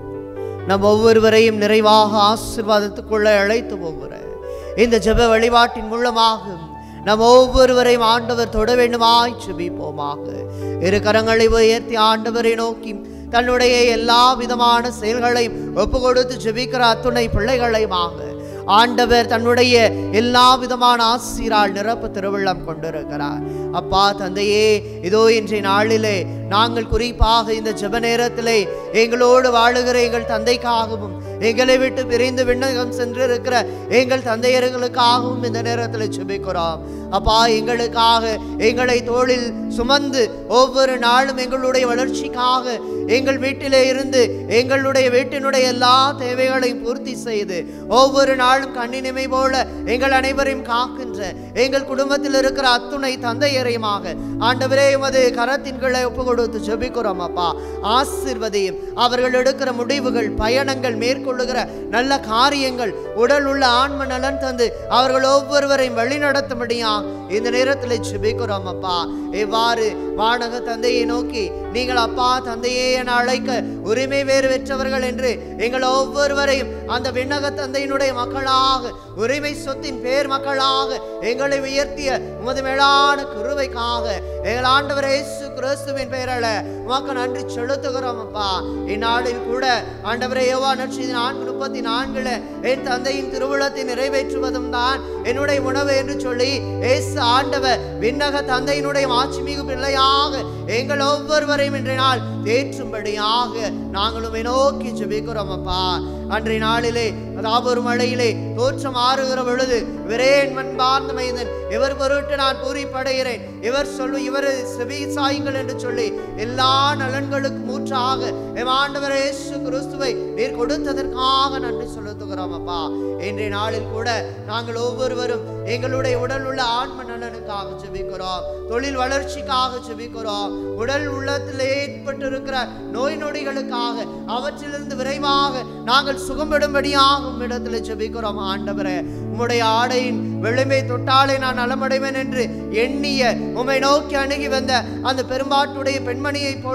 நம் ஒவ்வொருவரையும் நிறைவாக ஆசீர்வாதத்துக்குள்ள அழைத்து போகிற இந்த ஜெப வழிபாட்டின் மூலமாக நம் ஒவ்வொருவரையும் ஆண்டவர் தொட வேண்டுமாய் ஜெபிப்போமாக இரு கரங்களை உயர்த்தி ஆண்டவரை நோக்கி தன்னுடைய எல்லா விதமான செயல்களையும் ஒப்பு கொடுத்து ஜெபிக்கிற அத்துணை பிள்ளைகளையுமாக ஆண்டவர் தன்னுடைய எல்லா விதமான ஆசீரால் நிரப்பு திருவிழம் கொண்டிருக்கிறார் அப்பா தந்தையே இதோ இன்றைய நாளிலே நாங்கள் குறிப்பாக இந்த ஜெப நேரத்திலே எங்களோடு வாழுகிற எங்கள் தந்தைக்காகவும் எங்களை விட்டு பிரிந்து விண்ணகம் சென்றிருக்கிற எங்கள் தந்தையர்களுக்காகவும் இந்த நேரத்தில் ஜெபிக்கிறோம் அப்பா எங்களுக்காக எங்களை தோளில் சுமந்து ஒவ்வொரு நாளும் எங்களுடைய வளர்ச்சிக்காக எங்கள் வீட்டிலே இருந்து எங்களுடைய வீட்டினுடைய எல்லா தேவைகளையும் பூர்த்தி செய்து ஒவ்வொரு நாளும் கண்ணினிமை போல எங்கள் அனைவரையும் காக்கின்ற எங்கள் குடும்பத்தில் இருக்கிற அத்துணை தந்தையரையுமாக ஆண்டவரே உமது கரத்தின் கீழே ஒப்பு கொடுத்து ஜெபிக்கிறோம் அப்பா ஆசிர்வதையும் அவர்கள் எடுக்கிற முடிவுகள் பயணங்கள் மேற்கொள்ளுகிற நல்ல காரியங்கள் உடல் உள்ள ஆன்ம நலன் தந்து அவர்கள் ஒவ்வொருவரையும் வழிநடத்தும்படியா இந்த நேரத்தில் ஜெபிக்கிறோம் அப்பா இவ்வாறு வானக தந்தையை நோக்கி நீங்கள் அப்பா தந்தையே என அழைக்க உரிமை வேறு பெற்றவர்கள் என்று எங்கள் ஒவ்வொருவரையும் அந்த விண்ணக தந்தையினுடைய மக்களாக உரிமை சொத்தின் பேர் மக்களாக எங்களை உயர்த்திய உமது மேலான குருவைக்காக எங்கள் ஆண்டவர் இயேசு கிறிஸ்துவின் பெயரால உமக்கு நன்றி செலுத்துகிறோம் அப்பா இந்நாளில் கூட ஆண்டவரே யோவா நட்சதி நான்கு முப்பத்தி நான்குல என் தந்தையின் திருவுளத்தை நிறைவேற்றுவதும் தான் என்னுடைய உணவு என்று சொல்லி இயேசு ஆண்டவர் விண்ணக தந்தையினுடைய மாட்சிமிகு பிள்ளையாக எங்கள் ஒவ்வொருவரையும் இன்றைய நாள் தேற்றும்படியாக நாங்களும் நோக்கி ஜெபிக்கிறோம் அப்பா அன்றைய நாளிலே அதாவது ஒரு மழையிலே தோற்றம் மாறுகிற பொழுது இவரே என் மண்பார்ந்த மைந்தன் இவர் பொருட்டு நான் பூரிப்படைகிறேன் இவர் சொல்லு இவர் செவி சாயுங்கள் என்று சொல்லி எல்லா நலன்களுக்கும் மூற்றாக எம் ஆண்டவர் இயேசு கிறிஸ்துவை நீர் கொடுத்ததற்காக நன்றி செலுத்துகிறோம் அப்பா இன்றைய நாளில் கூட நாங்கள் ஒவ்வொருவரும் எங்களுடைய உடல் உள்ள ஆன்ம நலனுக்காக ஜெபிக்கிறோம் தொழில் வளர்ச்சிக்காக ஜெபிக்கிறோம் உடல் உள்ளத்தில் ஏற்பட்டிருக்கிற நோய் நொடிகளுக்காக அவற்றிலிருந்து விரைவாக நாங்கள் சுகம்படும்படியாக உம்மிடத்தில் ஜெபிக்கிறோம் ஆண்டவரே உம்முடைய ஆடையின் வெளுமை தொட்டாலே நான் நலமடைவேன் என்று எண்ணிய உம்மை நோக்கி அணுகி வந்த அந்த பெரும்பாட்டுடைய பெண்மணியைப் போல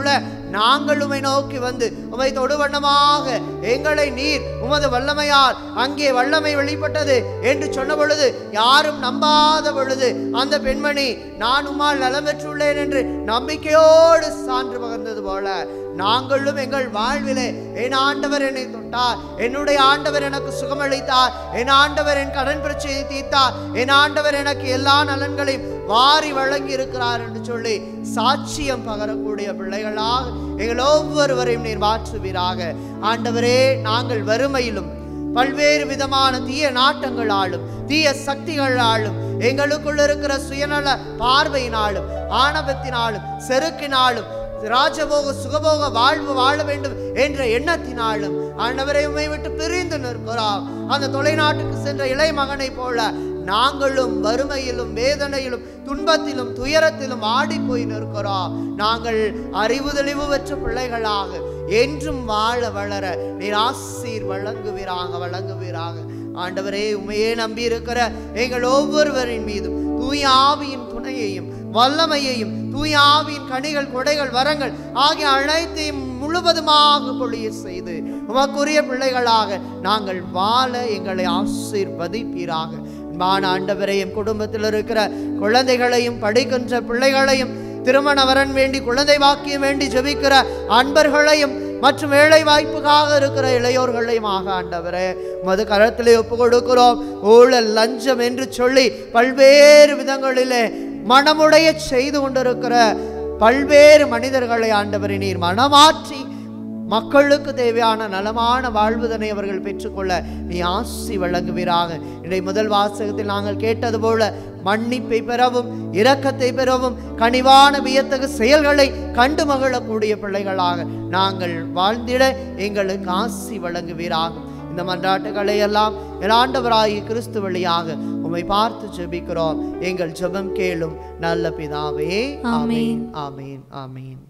நாங்கள் உமை நோக்கி வந்து உமை தொடுவண்ணமாக எங்களை நீர் உமது வல்லமையால் அங்கே வல்லமை வெளிப்பட்டது என்று சொன்ன பொழுது யாரும் நம்பாத பொழுது அந்த பெண்மணி நான் உம்மால் நலம் பெற்றுள்ளேன் என்று நம்பிக்கையோடு சான்று பகர்ந்தது போல நாங்களும் எங்கள் வாழ்விலே என் ஆண்டவர் என்னை தொட்டார் என்னுடைய ஆண்டவர் எனக்கு சுகமளித்தார் என் ஆண்டவர் என் கடன் பிரச்சனையை தீர்த்தார் என் ஆண்டவர் எனக்கு எல்லா நலன்களையும் வாரி வழங்கி இருக்கிறார் என்று சொல்லி சாட்சியம் பகரக்கூடிய பிள்ளைகளாக எங்கள் ஒவ்வொருவரையும் நீர் மாற்றுவீராக ஆண்டவரே நாங்கள் வறுமையிலும் பல்வேறு விதமான தீய நாட்டங்களாலும் தீய சக்திகளாலும் எங்களுக்குள்ள இருக்கிற சுயநல பார்வையினாலும் ஆணவத்தினாலும் செருக்கினாலும் ராஜபோக சுகபோக வாழ்வு வாழ வேண்டும் என்ற எண்ணத்தினாலும் ஆண்டவரை உம்மை விட்டு பிரிந்து நிற்கிறோம் அந்த தொலைநாட்டுக்கு சென்ற இளை மகனைப் போல நாங்களும் வறுமையிலும் வேதனையிலும் துன்பத்திலும் துயரத்திலும் ஆடி போய் நிற்கிறோம் நாங்கள் அறிவு தெளிவு பெற்ற பிள்ளைகளாக என்றும் வாழ வளர நீர் ஆசீர் வழங்குவீராக வழங்குவீராக ஆண்டவரே உண்மையே நம்பி இருக்கிற எங்கள் ஒவ்வொருவரின் மீதும் தூய ஆவியின் துணையையும் வல்லமையையும் தூய ஆவியின் கனிகள் கொடைகள் வரங்கள் ஆகிய அனைத்தையும் முழுவதுமாக பொழிய செய்து உமக்குரிய பிள்ளைகளாக நாங்கள் வாழ எங்களை ஆசீர்வதிப்பீராக அன்பான ஆண்டவரே என் குடும்பத்தில் இருக்கிற குழந்தைகளையும் படிக்கின்ற பிள்ளைகளையும் திருமண வரன் வேண்டி குழந்தை வாக்கியம் வேண்டி ஜெபிக்கிற அன்பர்களையும் மற்றும் வேலை வாய்ப்புக்காக இருக்கிற இளையோர்களையும் ஆக ஆண்டவரே மது கரத்திலே ஒப்பு கொடுக்கிறோம் ஊழல் லஞ்சம் என்று சொல்லி பல்வேறு விதங்களிலே மனமுடைய செய்து கொண்டிருக்கிற பல்வேறு மனிதர்களை ஆண்டவரை நீர் மனமாற்றி மக்களுக்கு தேவையான நலமான வாழ்வுதனை அவர்கள் பெற்றுக்கொள்ள நீ ஆசி வழங்குவீராக இன்றைய முதல் வாசகத்தில் நாங்கள் கேட்டது போல மன்னிப்பை பெறவும் இரக்கத்தை பெறவும் கனிவான வியத்தகு செயல்களை கண்டு மகிழக்கூடிய பிள்ளைகளாக நாங்கள் வாழ்ந்திட எங்களுக்கு ஆசி வழங்குவீராக இந்த மன்றாட்டுகளை எல்லாம் என் ஆண்டவராகிய கிறிஸ்து வழியாக உம்மை பார்த்து ஜெபிக்கிறோம் எங்கள் ஜெபம் கேளும் நல்ல பிதாவே ஆமேன் ஆமேன் ஆமேன்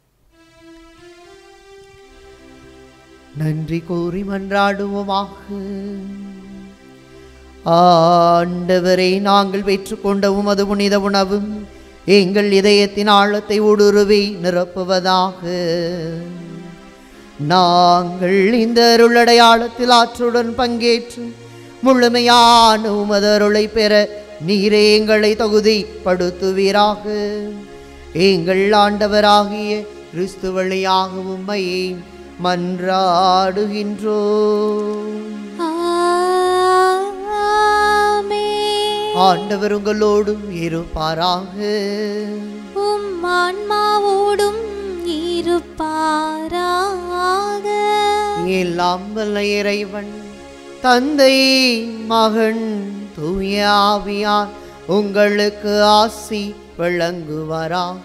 நன்றி கூறி மன்றாடுவோமாக ஆண்டவரை நாங்கள் பெற்றுக்கொண்ட உமது புனித உணவும் எங்கள் இதயத்தின் ஆழத்தை ஊடுருவி நிரப்புவதாக நாங்கள் இந்த அருளடையாளத்தில் ஆற்றுடன் பங்கேற்று முழுமையான உமது அருளை பெற நீரே எங்களை தகுதிப்படுத்துவீராக எங்கள் ஆண்டவராகிய கிறிஸ்து வழியாக உம்மையை மன்றாடுகின்றோ ஆமென். ஆண்டவர் உங்களோடும் இருப்பாராக உம் ஆன்மாவோடும் இருப்பாராக எல்லாம் வல்ல இறைவன் தந்தை மகன் தூய ஆவியார் உங்களுக்கு ஆசி வழங்குவாராக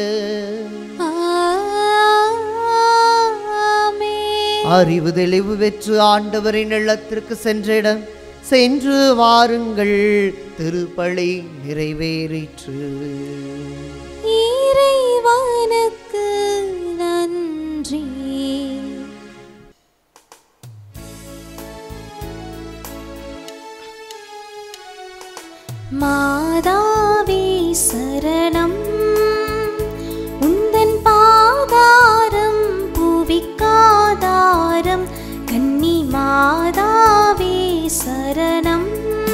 ஆமென். அறிவு தெளிவு பெற்று ஆண்டவரின் இல்லத்திற்கு சென்றிடம் சென்று வாருங்கள் திருப்பலி நிறைவேறிற்று இறைவனுக்கு நன்றி மாதாவே சரணம் உந்தன் பாதாரம் புவிக்காதாரம் கன்னி மாதாவே சரணம்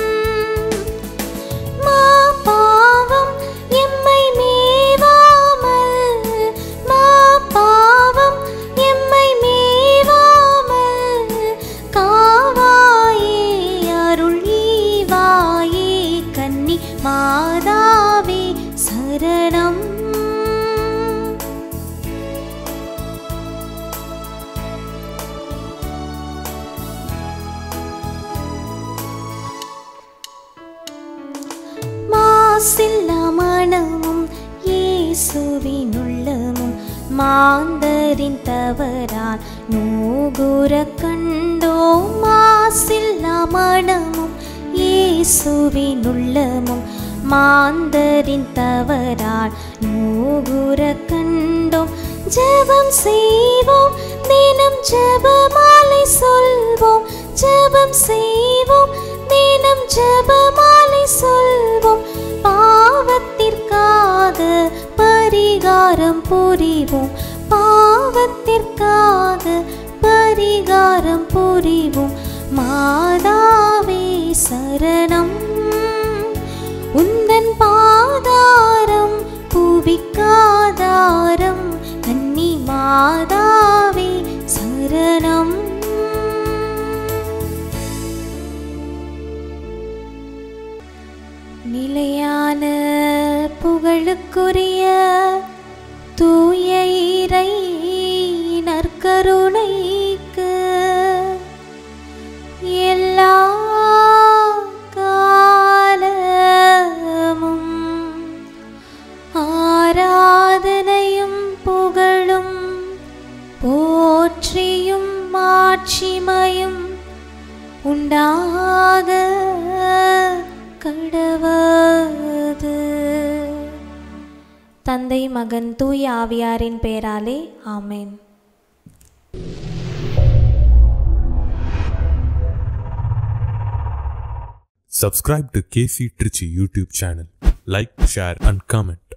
மா பாவம் எம்மை மேவாமல் மா பாவம் எம்மை மேவாமல் காவாயே அருள் ஈவாயே கன்னி மாதாவே சரணம் மாசில்லா மனமும் இயேசுவின் உள்ளமும் மாந்தரின் தவறால் நோகுற கண்டோம் மாசில்லா மனமும் இயேசுவின் உள்ளமும் மாந்தரின் தவறால் நோகுற கண்டோம் ஜெபம் செய்வோம் தினம் ஜெபமாலை சொல்வோம் ஜெபம் செய்வோம் தினம் ஜெபமாலை சொல்வோம் பாவத்திற்காக பரிகாரம் புரிவோம் பாவத்திற்காக பரிகாரம் புரிவும் மாதாவே சரணம் உந்தன் பாதாரம் புவிக்காதாரம் கன்னி மாதாவே சரணம் நிலையான புகழுக்குரிய தூய இறை நற்கருணைக்கு எல்லா காலமும் ஆராதனையும் புகழும் போற்றியும் மாட்சிமையும் உண்டாக கடவது தந்தை மகன் தூய ஆவியாரின் பெயராலே ஆமென் Subscribe to KC Trichy YouTube channel. Like, share, and comment.